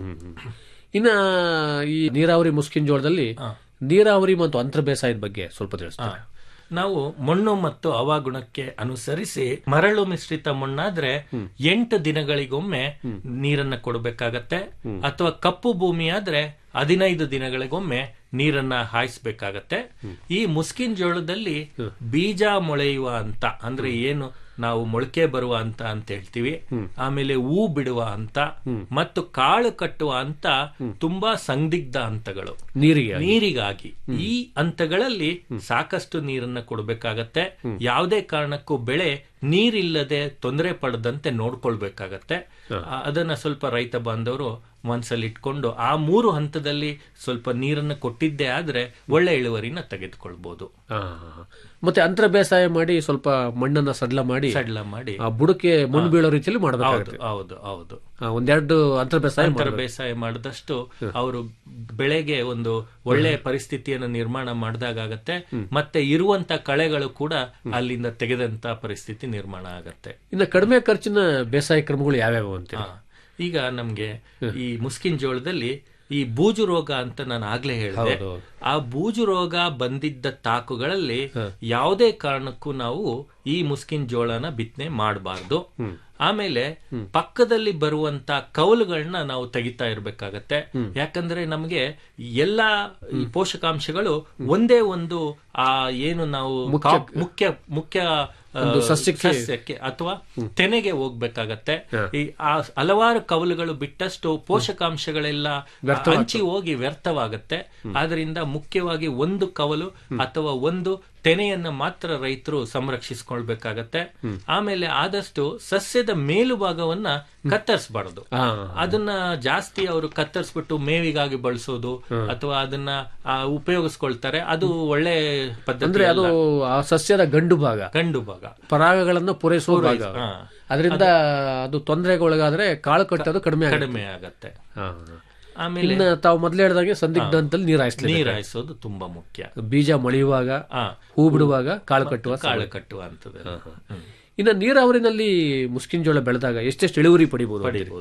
ಇನ್ನ ಈ ನೀರಾವರಿ ಮುಸ್ಕಿನ್ ಜೋಳದಲ್ಲಿ ನೀರಾವರಿ ಮತ್ತು ಅಂತರ ಬೇಸಾಯದ ಬಗ್ಗೆ ಸ್ವಲ್ಪ ತಿಳಿಸ್ತಾರೆ ನಾವು ಮಣ್ಣು ಮತ್ತು ಹವಾಗುಣಕ್ಕೆ ಅನುಸರಿಸಿ ಮರಳು ಮಿಶ್ರಿತ ಮಣ್ಣಾದ್ರೆ ಎಂಟು ದಿನಗಳಿಗೊಮ್ಮೆ ನೀರನ್ನ ಕೊಡಬೇಕಾಗತ್ತೆ ಅಥವಾ ಕಪ್ಪು ಭೂಮಿ ಆದ್ರೆ ಹದಿನೈದು ದಿನಗಳಿಗೊಮ್ಮೆ ನೀರನ್ನ ಹಾಯಿಸ್ಬೇಕಾಗತ್ತೆ ಈ ಮುಸ್ಕಿನ್ ಜೋಳದಲ್ಲಿ ಬೀಜ ಮೊಳೆಯುವ ಅಂತ ಅಂದ್ರೆ ಏನು ನಾವು ಮೊಳಕೆ ಬರುವ ಅಂತ ಅಂತ ಹೇಳ್ತೀವಿ ಆಮೇಲೆ ಹೂ ಬಿಡುವ ಅಂತ ಮತ್ತು ಕಾಳು ಕಟ್ಟುವ ಅಂತ ತುಂಬಾ ಸಂದಿಗ್ಧ ಹಂತಗಳು ನೀರಿಗೆ ನೀರಿಗಾಗಿ ಈ ಹಂತಗಳಲ್ಲಿ ಸಾಕಷ್ಟು ನೀರನ್ನ ಕೊಡಬೇಕಾಗತ್ತೆ ಯಾವುದೇ ಕಾರಣಕ್ಕೂ ಬೆಳೆ ನೀರಿಲ್ಲದೆ ತೊಂದರೆ ಪಡದಂತೆ ನೋಡ್ಕೊಳ್ಬೇಕಾಗತ್ತೆ ಆ, ಅದನ್ನ ಸ್ವಲ್ಪ ರೈತ ಬಾಂಧವರು ಮನಸ್ಸಲ್ಲಿ ಇಟ್ಕೊಂಡು ಆ ಮೂರು ಹಂತದಲ್ಲಿ ಸ್ವಲ್ಪ ನೀರನ್ನ ಕೊಟ್ಟಿದ್ದೇ ಆದ್ರೆ ಒಳ್ಳೆ ಇಳುವರಿನ ತೆಗೆದುಕೊಳ್ಬಹುದು ಆ, ಮತ್ತೆ ಅಂತರ ಬೇಸಾಯ ಮಾಡಿ ಸ್ವಲ್ಪ ಮಣ್ಣನ್ನ ಸಡ್ಲ ಮಾಡಿ ಸಡ್ಲ ಮಾಡಿ ಆ ಬುಡಕ್ಕೆ ಮಣ್ಣು ಬೀಳೋ ರೀತಿಯಲ್ಲಿ ಹೌದು ಮಾಡಬೇಕಾಗುತ್ತೆ ಹೌದು ಹೌದು ಒಂದೆರಡು ಅಂತರ ಬೇಸಾಯ ಅಂತರ ಮಾಡ್ಬೇಕು. ಬೇಸಾಯ ಮಾಡಿದಷ್ಟು ಅವರು ಬೆಳೆಗೆ ಒಂದು ಒಳ್ಳೆ ಪರಿಸ್ಥಿತಿಯನ್ನು ನಿರ್ಮಾಣ ಮಾಡಿದಾಗತ್ತೆ ಮತ್ತೆ ಇರುವಂತ ಕಳೆಗಳು ಕೂಡ ಅಲ್ಲಿಂದ ತೆಗೆದಂತ ಪರಿಸ್ಥಿತಿ ನಿರ್ಮಾಣ ಆಗತ್ತೆ ಇನ್ನು ಕಡಿಮೆ ಖರ್ಚಿನ ಬೇಸಾಯ ಕ್ರಮಗಳು ಯಾವ್ಯಾವು ಅಂತ ಹಾ. ಈಗ ನಮ್ಗೆ ಈ ಮುಸ್ಕಿನ್ ಜೋಳದಲ್ಲಿ ಈ ಬೂಜು ರೋಗ ಅಂತ ನಾನು ಆಗ್ಲೇ ಹೇಳಿದೆ ಹೌದು. ಆ ಬೂಜು ರೋಗ ಬಂದಿದ್ದ ತಾಕುಗಳಲ್ಲಿ ಯಾವುದೇ ಕಾರಣಕ್ಕೂ ನಾವು ಈ ಮುಸ್ಕಿನ್ ಜೋಳನ ಬಿತ್ತನೆ ಮಾಡಬಾರ್ದು ಆಮೇಲೆ ಪಕ್ಕದಲ್ಲಿ ಬರುವಂತ ಕೌಲುಗಳನ್ನ ನಾವು ತೆಗಿತಾ ಇರ್ಬೇಕಾಗತ್ತೆ ಯಾಕಂದ್ರೆ ನಮ್ಗೆ ಎಲ್ಲಾ ಈ ಪೋಷಕಾಂಶಗಳು ಒಂದೇ ಒಂದು ಆ ಏನು ನಾವು ಕಾ- ಮುಖ್ಯ ಮುಖ್ಯ ಆ, ಸಸ್ಯಕ್ಕೆ- ಸಸ್ಯಕ್ಕೆ ಅಥವಾ ತೆನೆಗೆ ಹೋಗ್ಬೇಕಾಗತ್ತೆ ಈ ಆ ಹಲವಾರು ಕವಲುಗಳು ಬಿಟ್ಟಷ್ಟು ಪೋಷಕಾಂಶಗಳೆಲ್ಲ ಹಂಚಿ ಹೋಗಿ ವ್ಯರ್ಥವಾಗತ್ತೆ ಆದ್ರಿಂದ ಮುಖ್ಯವಾಗಿ ಒಂದು ಕವಲು ಅಥವಾ ಒಂದು ತೆನೆಯನ್ನ ಮಾತ್ರ ರೈತರು ಸಂರಕ್ಷಿಸ್ಕೊಳ್ಬೇಕಾಗತ್ತೆ ಆಮೇಲೆ ಆದಷ್ಟು ಸಸ್ಯದ ಮೇಲುಭಾಗವನ್ನ ಕತ್ತರಿಸಬಾರದು ಆ, ಅದನ್ನ ಜಾಸ್ತಿ ಅವರು ಕತ್ತರಿಸ್ಬಿಟ್ಟು ಮೇವಿಗಾಗಿ ಬಳಸೋದು ಅಥವಾ ಅದನ್ನ ಆ, ಉಪಯೋಗಿಸ್ಕೊಳ್ತಾರೆ ಅದು ಒಳ್ಳೆ ಪದ್ಧತಿ ಅಂದ್ರೆ ಅದು ಆ ಸಸ್ಯದ ಗಂಡು ಭಾಗ ಗಂಡು ಭಾಗ ಪರಾಗಗಳನ್ನು ಪೂರೈಸುವ ಭಾಗ ಹಾ. ಅದರಿಂದ ಅದು ತೊಂದರೆಗೆ ಒಳಗಾದ್ರೆ ಕಾಳು ಕಟ್ಟೋದು ಕಡಿಮೆ ಆಗುತ್ತೆ. ಕಡಿಮೆ ಆಗತ್ತೆ ಹಾ. ಆಮೇಲೆ ಇನ್ನ ತಾವು ಮೊದಲೇ ಹೇಳಿದಾಗೆ ಸಂದಿಗ್ಧ ಹಂತದಲ್ಲಿ ನೀರು ಹಾಯಿಸ್ಲಿ ನೀರ್ ಹಾಯಿಸೋದು ತುಂಬಾ ಮುಖ್ಯ ಬೀಜ ಮೊಳೆಯುವಾಗ ಆ, ಹೂ ಬಿಡುವಾಗ ಕಾಳು ಕಟ್ಟುವ ಕಾಳು ಕಟ್ಟುವ ಅಂತದ್ದು ಇನ್ನು ನೀರಾವರಿನಲ್ಲಿ ಮುಸ್ಕಿನ್ ಜೋಳ ಬೆಳೆದಾಗ ಎಷ್ಟೆಷ್ಟು ಇಳುವರಿ ಪಡಿಬಹುದು ಪಡಿಬಹುದು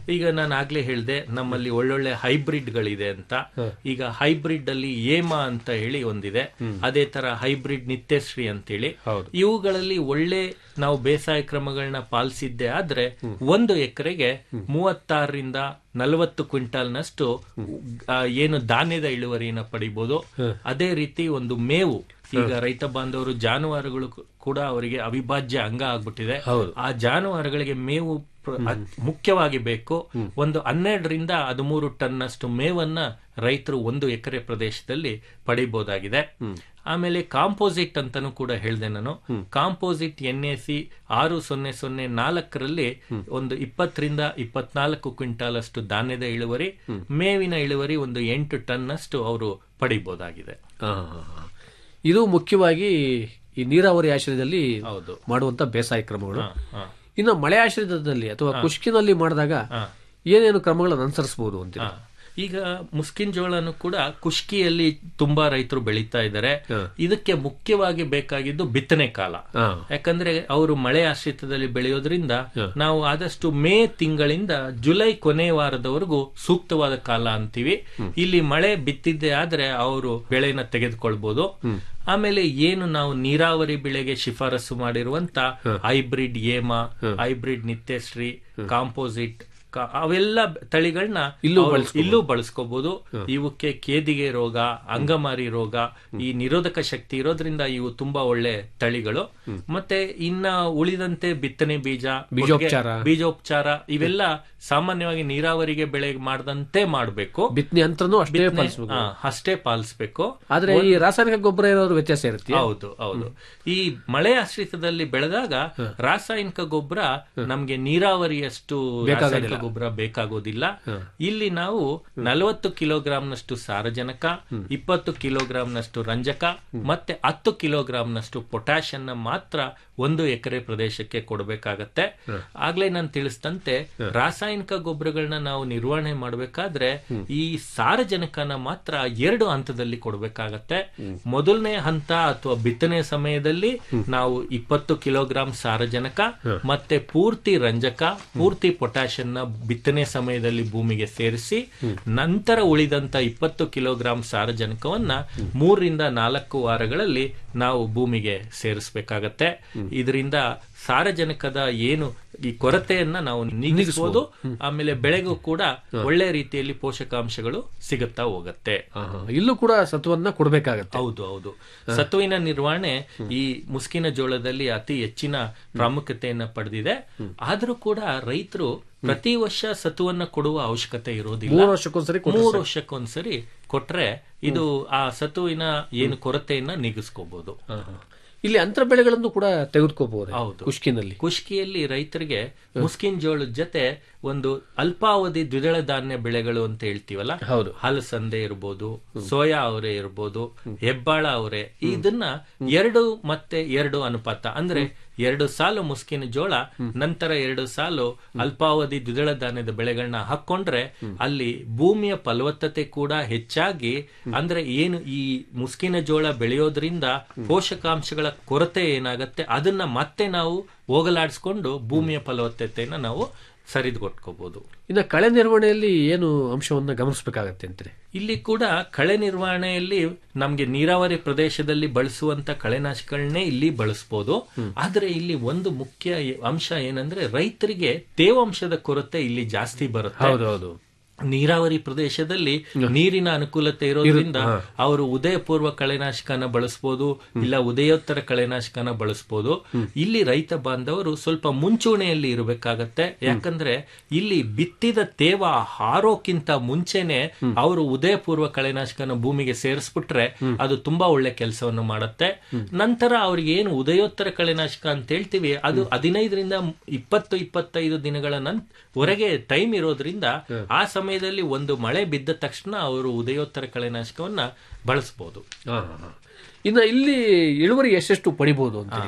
ಈಗ ನಾನು ಆಗ್ಲೇ ಹೇಳ್ದೆ ನಮ್ಮಲ್ಲಿ ಒಳ್ಳೊಳ್ಳೆ ಹೈಬ್ರಿಡ್ ಗಳಿದೆ ಅಂತ ಈಗ ಹೈಬ್ರಿಡ್ ಅಲ್ಲಿ ಏಮಾ ಅಂತ ಹೇಳಿ ಒಂದಿದೆ ಅದೇ ತರ ಹೈಬ್ರಿಡ್ ನಿತ್ಯಶ್ರೀ ಅಂತೇಳಿ ಇವುಗಳಲ್ಲಿ ಒಳ್ಳೆ ನಾವು ಬೇಸಾಯ ಕ್ರಮಗಳನ್ನ ಪಾಲಿಸಿದ್ದೆ ಆದ್ರೆ ಒಂದು ಎಕರೆಗೆ ಮೂವತ್ತಾರರಿಂದ ನಲವತ್ತು ಕ್ವಿಂಟಾಲ್ನಷ್ಟು ಆ, ಏನು ಧಾನ್ಯದ ಇಳುವರಿಯನ್ನ ಪಡಿಬಹುದು ಅದೇ ರೀತಿ ಒಂದು ಮೇವು ಈಗ ರೈತ ಬಾಂಧವರು ಜಾನುವಾರುಗಳು ಕೂಡ ಅವರಿಗೆ ಅವಿಭಾಜ್ಯ ಅಂಗ ಆಗ್ಬಿಟ್ಟಿದೆ ಆ ಜಾನುವಾರುಗಳಿಗೆ ಮೇವು ಪ್ರ- ಅತ್- ಮುಖ್ಯವಾಗಿ ಬೇಕು ಒಂದು ಹನ್ನೆರಡರಿಂದ ಹದಿಮೂರು ಟನ್ನಷ್ಟು ಮೇವನ್ನ ರೈತರು ಒಂದು ಎಕರೆ ಪ್ರದೇಶದಲ್ಲಿ ಪಡಿಬಹುದಾಗಿದೆ ಆಮೇಲೆ ಕಾಂಪೋಸಿಟ್ ಅಂತಾನು ಕೂಡ ಹೇಳಿದೆ ನಾನು ಕಾಂಪೋಸಿಟ್ ಎನ್ ಎ ಸಿ ಆರು ಸೊನ್ನೆ ಸೊನ್ನೆ ನಾಲ್ಕರಲ್ಲಿ ಒಂದು ಇಪ್ಪತ್ತರಿಂದ ಇಪ್ಪತ್ನಾಲ್ಕು ಕ್ವಿಂಟಾಲ್ ಅಷ್ಟು ಧಾನ್ಯದ ಇಳುವರಿ ಮೇವಿನ ಇಳುವರಿ ಒಂದು ಎಂಟು ಟನ್ ಅಷ್ಟು ಅವರು ಪಡಿಬಹುದಾಗಿದೆ ಆ, ಆ, ಆ. ಇದು ಮುಖ್ಯವಾಗಿ ಈ ನೀರಾವರಿ ಆಶ್ರಯದಲ್ಲಿ ಹೌದು. ಮಾಡುವಂತ ಬೇಸಾಯ ಕ್ರಮಗಳು ಹಾ. ಇನ್ನು ಮಳೆ ಆಶ್ರಯದಲ್ಲಿ ಅಥವಾ ಕುಷ್ಕಿನಲ್ಲಿ ಮಾಡಿದಾಗ ಏನೇನು ಕ್ರಮಗಳನ್ನು ಅನುಸರಿಸಬಹುದು ಅಂತ ಹಾ. ಈಗ ಮುಸ್ಕಿನ್ ಜೋಳನು ಕೂಡ ಕುಷ್ಕಿಯಲ್ಲಿ ತುಂಬಾ ರೈತರು ಬೆಳೀತಾ ಇದ್ದಾರೆ ಇದಕ್ಕೆ ಮುಖ್ಯವಾಗಿ ಬೇಕಾಗಿದ್ದು ಬಿತ್ತನೆ ಕಾಲ ಯಾಕಂದ್ರೆ ಅವರು ಮಳೆ ಆಶ್ರಿತದಲ್ಲಿ ಬೆಳೆಯೋದ್ರಿಂದ ನಾವು ಆದಷ್ಟು ಮೇ ತಿಂಗಳಿಂದ ಜುಲೈ ಕೊನೆ ವಾರದವರೆಗೂ ಸೂಕ್ತವಾದ ಕಾಲ ಅಂತೀವಿ ಇಲ್ಲಿ ಮಳೆ ಬಿತ್ತಿದ್ದೆ ಆದ್ರೆ ಅವರು ಬೆಳೆನ ತೆಗೆದುಕೊಳ್ಬಹುದು ಆಮೇಲೆ ಏನು ನಾವು ನೀರಾವರಿ ಬೆಳೆಗೆ ಶಿಫಾರಸು ಮಾಡಿರುವಂತ ಹೈಬ್ರಿಡ್ ಏಮಾ ಹೈಬ್ರಿಡ್ ನಿತ್ಯಶ್ರೀ ಕಾಂಪೋಸಿಟ್ ಕ- ಅವೆಲ್ಲ ತಳಿಗಳನ್ನ ಇಲ್ಲೂ ಅವ್ರು ಬಳಸ್ಕೊಬೋದು. ಇಲ್ಲೂ ಬಳಸ್ಕೋಬಹುದು ಇವಕ್ಕೆ ಕೇದಿಗೆ ರೋಗ ಅಂಗಮಾರಿ ರೋಗ ಈ ನಿರೋಧಕ ಶಕ್ತಿ ಇರೋದ್ರಿಂದ ಇವು ತುಂಬಾ ಒಳ್ಳೆ ತಳಿಗಳು ಮತ್ತೆ ಇನ್ನ ಉಳಿದಂತೆ ಬಿತ್ತನೆ ಬೀಜ ಬೀಜೋಪಚಾರ. ಕೊಟ್ಟಿಗೆ- ಬೀಜೋಪಚಾರ ಇವೆಲ್ಲ ಸಾಮಾನ್ಯವಾಗಿ ನೀರಾವರಿಗೆ ಬೆಳೆ ಮಾಡದಂತೆ ಮಾಡಬೇಕು ಬಿತ್ತನೆ ಅಂತನೂ ಅಷ್ಟೇ ಪಾಲಿಸಬೇಕು ಅಷ್ಟೇ ಪಾಲಿಸ್ಬೇಕು ಆದ್ರೆ ಈ ರಾಸಾಯನಿಕ ಗೊಬ್ಬರ ಏನಾದ್ರು ವ್ಯತ್ಯಾಸ ಇರುತ್ತೆ ಹೌದು ಹೌದು ಈ ಮಳೆ ಆಶ್ರಿತದಲ್ಲಿ ಬೆಳೆದಾಗ ರಾಸಾಯನಿಕ ಗೊಬ್ಬರ ನಮ್ಗೆ ನೀರಾವರಿಯಷ್ಟು ರಾಸಾಯನಿಕ ಗೊಬ್ಬರ ಬೇಕಾಗೋದಿಲ್ಲ ಇಲ್ಲಿ ನಾವು ನಲವತ್ತು ಕಿಲೋಗ್ರಾಂನಷ್ಟು ಸಾರಜನಕ ಇಪ್ಪತ್ತು ಕಿಲೋಗ್ರಾಂನಷ್ಟು ರಂಜಕ ಮತ್ತೆ ಹತ್ತು ಕಿಲೋಗ್ರಾಂನಷ್ಟು ಪೊಟ್ಯಾಷ್ ಅನ್ನ ಮಾತ್ರ ಒಂದು ಎಕರೆ ಪ್ರದೇಶಕ್ಕೆ ಕೊಡಬೇಕಾಗತ್ತೆ ಆಗ್ಲೇ ನಾನು ತಿಳಿಸಿದಂತೆ ರಾಸಾಯನಿಕ ಗೊಬ್ಬರಗಳನ್ನ ನಾವು ನಿರ್ವಹಣೆ ಮಾಡಬೇಕಾದ್ರೆ ಈ ಸಾರಜನಕನ ಮಾತ್ರ ಎರಡು ಹಂತದಲ್ಲಿ ಕೊಡಬೇಕಾಗತ್ತೆ ಮೊದಲನೇ ಹಂತ ಅಥವಾ ಬಿತ್ತನೆ ಸಮಯದಲ್ಲಿ ನಾವು ಇಪ್ಪತ್ತು ಕಿಲೋಗ್ರಾಂ ಸಾರಜನಕ ಮತ್ತೆ ಪೂರ್ತಿ ರಂಜಕ ಪೂರ್ತಿ ಪೊಟ್ಯಾಷ್ ಅನ್ನ ಬಿತ್ತನೆ ಸಮಯದಲ್ಲಿ ಭೂಮಿಗೆ ಸೇರಿಸಿ ನಂತರ ಉಳಿದಂತ ಇಪ್ಪತ್ತು ಕಿಲೋಗ್ರಾಂ ಸಾರಜನಕವನ್ನ ಮೂರರಿಂದ ನಾಲ್ಕು ವಾರಗಳಲ್ಲಿ ನಾವು ಭೂಮಿಗೆ ಸೇರಿಸಬೇಕಾಗತ್ತೆ ಇದರಿಂದ ಸಾರಜನಕದ ಏನು ಈ ಕೊರತೆಯನ್ನ ನಾವು ನೀಗಿಸಬಹುದು ಆಮೇಲೆ ಬೆಳೆಗೂ ಕೂಡ ಒಳ್ಳೆ ರೀತಿಯಲ್ಲಿ ಪೋಷಕಾಂಶಗಳು ಸಿಗುತ್ತಾ ಹೋಗತ್ತೆ ಆಹಾ. ಇಲ್ಲೂ ಕೂಡ ಸತ್ವನ್ನ ಕೊಡಬೇಕಾಗತ್ತೆ ಹೌದು ಹೌದು ಸತ್ವಿನ ನಿರ್ವಹಣೆ ಈ ಮುಸ್ಕಿನ ಜೋಳದಲ್ಲಿ ಅತಿ ಹೆಚ್ಚಿನ ಪ್ರಾಮುಖ್ಯತೆಯನ್ನ ಪಡೆದಿದೆ ಆದ್ರೂ ಕೂಡ ರೈತರು ಪ್ರತಿ ವರ್ಷ ಸತ್ವನ್ನ ಕೊಡುವ ಅವಶ್ಯಕತೆ ಇರೋದಿಲ್ಲ ಮೂರು ವರ್ಷಕ್ಕೊಂದ್ಸರಿ ಕೊಡ್ರಿ ಮೂರು ವರ್ಷಕ್ಕೊಂದ್ಸರಿ ಕೊಟ್ರೆ ಇದು ಆ ಸತುವಿನ ಏನು ಕೊರತೆಯನ್ನ ನೀಗಿಸ್ಕೋಬಹುದು ಆಹಾ. ಇಲ್ಲಿ ಅಂತರ ಬೆಳೆಗಳನ್ನು ಕೂಡ ತೆಗೆದುಕೋಬಹುದು ಹೌದು. ಕುಷ್ಕಿನಲ್ಲಿ ಕುಷ್ಕಿಯಲ್ಲಿ ರೈತರಿಗೆ ಮುಸ್ಕಿನ್ ಜೋಳದ ಜೊತೆ ಒಂದು ಅಲ್ಪಾವಧಿ ದ್ವಿದಳ ಧಾನ್ಯ ಬೆಳೆಗಳು ಅಂತ ಹೇಳ್ತೀವಲ್ಲ ಹೌದು. ಹಲಸಂದೆ ಇರ್ಬೋದು ಸೋಯಾ ಅವರೆ ಇರ್ಬೋದು ಹೆಬ್ಬಾಳ ಅವರೆ ಇದನ್ನ ಎರಡು ಮತ್ತೆ ಎರಡು ಅನುಪಾತ ಅಂದ್ರೆ ಎರಡು ಸಾಲು ಮುಸ್ಕಿನ ಜೋಳ ನಂತರ ಎರಡು ಸಾಲು ಅಲ್ಪಾವಧಿ ದ್ವಿದಳ ಧಾನ್ಯದ ಬೆಳೆಗಳನ್ನ ಹಾಕೊಂಡ್ರೆ ಅಲ್ಲಿ ಭೂಮಿಯ ಫಲವತ್ತತೆ ಕೂಡ ಹೆಚ್ಚಾಗಿ ಅಂದ್ರೆ ಏನು ಈ ಮುಸ್ಕಿನ ಜೋಳ ಬೆಳೆಯೋದ್ರಿಂದ ಪೋಷಕಾಂಶಗಳ ಕೊರತೆ ಏನಾಗತ್ತೆ ಅದನ್ನ ಮತ್ತೆ ನಾವು ಹೋಗಲಾಡಿಸ್ಕೊಂಡು ಭೂಮಿಯ ಫಲವತ್ತತೆಯನ್ನ ನಾವು ಸರಿದುಕೊಟ್ಕೋಬಹುದು ಇನ್ನು ಕಳೆ ನಿರ್ವಹಣೆಯಲ್ಲಿ ಏನು ಅಂಶವನ್ನ ಗಮನಿಸಬೇಕಾಗತ್ತೆ ಅಂತೀರಿ ಇಲ್ಲಿ ಕೂಡ ಕಳೆ ನಿರ್ವಹಣೆಯಲ್ಲಿ ನಮ್ಗೆ ನೀರಾವರಿ ಪ್ರದೇಶದಲ್ಲಿ ಬಳಸುವಂತ ಕಳೆನಾಶಕಗಳನ್ನೇ ಇಲ್ಲಿ ಬಳಸಬಹುದು ಆದ್ರೆ ಇಲ್ಲಿ ಒಂದು ಮುಖ್ಯ ಅಂಶ ಏನಂದ್ರೆ ರೈತರಿಗೆ ತೇವಾಂಶದ ಕೊರತೆ ಇಲ್ಲಿ ಜಾಸ್ತಿ ಬರುತ್ತೆ ಹೌದೌದು ನೀರಾವರಿ ಪ್ರದೇಶದಲ್ಲಿ ನೀರಿನ ಅನುಕೂಲತೆ ಇರೋದ್ರಿಂದ ಅವರು ಉದಯಪೂರ್ವ ಕಳೆನಾಶಕನ ಬಳಸಬಹುದು ಇಲ್ಲ ಉದಯೋತ್ತರ ಕಳೆನಾಶಕನ ಬಳಸಬಹುದು ಇಲ್ಲಿ ರೈತ ಬಾಂಧವರು ಸ್ವಲ್ಪ ಮುಂಚೂಣಿಯಲ್ಲಿ ಇರಬೇಕಾಗತ್ತೆ ಯಾಕಂದ್ರೆ ಇಲ್ಲಿ ಬಿತ್ತಿದ ತೇವ ಹಾರೋಕ್ಕಿಂತ ಮುಂಚೆನೆ ಅವರು ಉದಯಪೂರ್ವ ಕಳೆನಾಶಕನ ಭೂಮಿಗೆ ಸೇರಿಸ್ಬಿಟ್ರೆ ಅದು ತುಂಬಾ ಒಳ್ಳೆ ಕೆಲಸವನ್ನು ಮಾಡುತ್ತೆ ನಂತರ ಅವ್ರಿಗೆ ಏನು ಉದಯೋತ್ತರ ಕಳೆನಾಶಕ ಅಂತ ಹೇಳ್ತೀವಿ ಅದು ಹದಿನೈದರಿಂದ ಇಪ್ಪತ್ತು ಇಪ್ಪತ್ತೈದು ದಿನಗಳ ನಂತರ ಹೊರಗೆ ಟೈಮ್ ಇರೋದ್ರಿಂದ ಆ ಸಮಯದಲ್ಲಿ ಒಂದು ಮಳೆ ಬಿದ್ದ ತಕ್ಷಣ ಅವರು ಉದಯೋತ್ತರ ಕಳೆನಾಶಕವನ್ನ ಬಳಸಬಹುದು ಆಹಾ. ಇನ್ನು ಇಲ್ಲಿ ಇಳುವರಿ ಎಷ್ಟೆಷ್ಟು ಪಡಿಬಹುದು ಅಂತ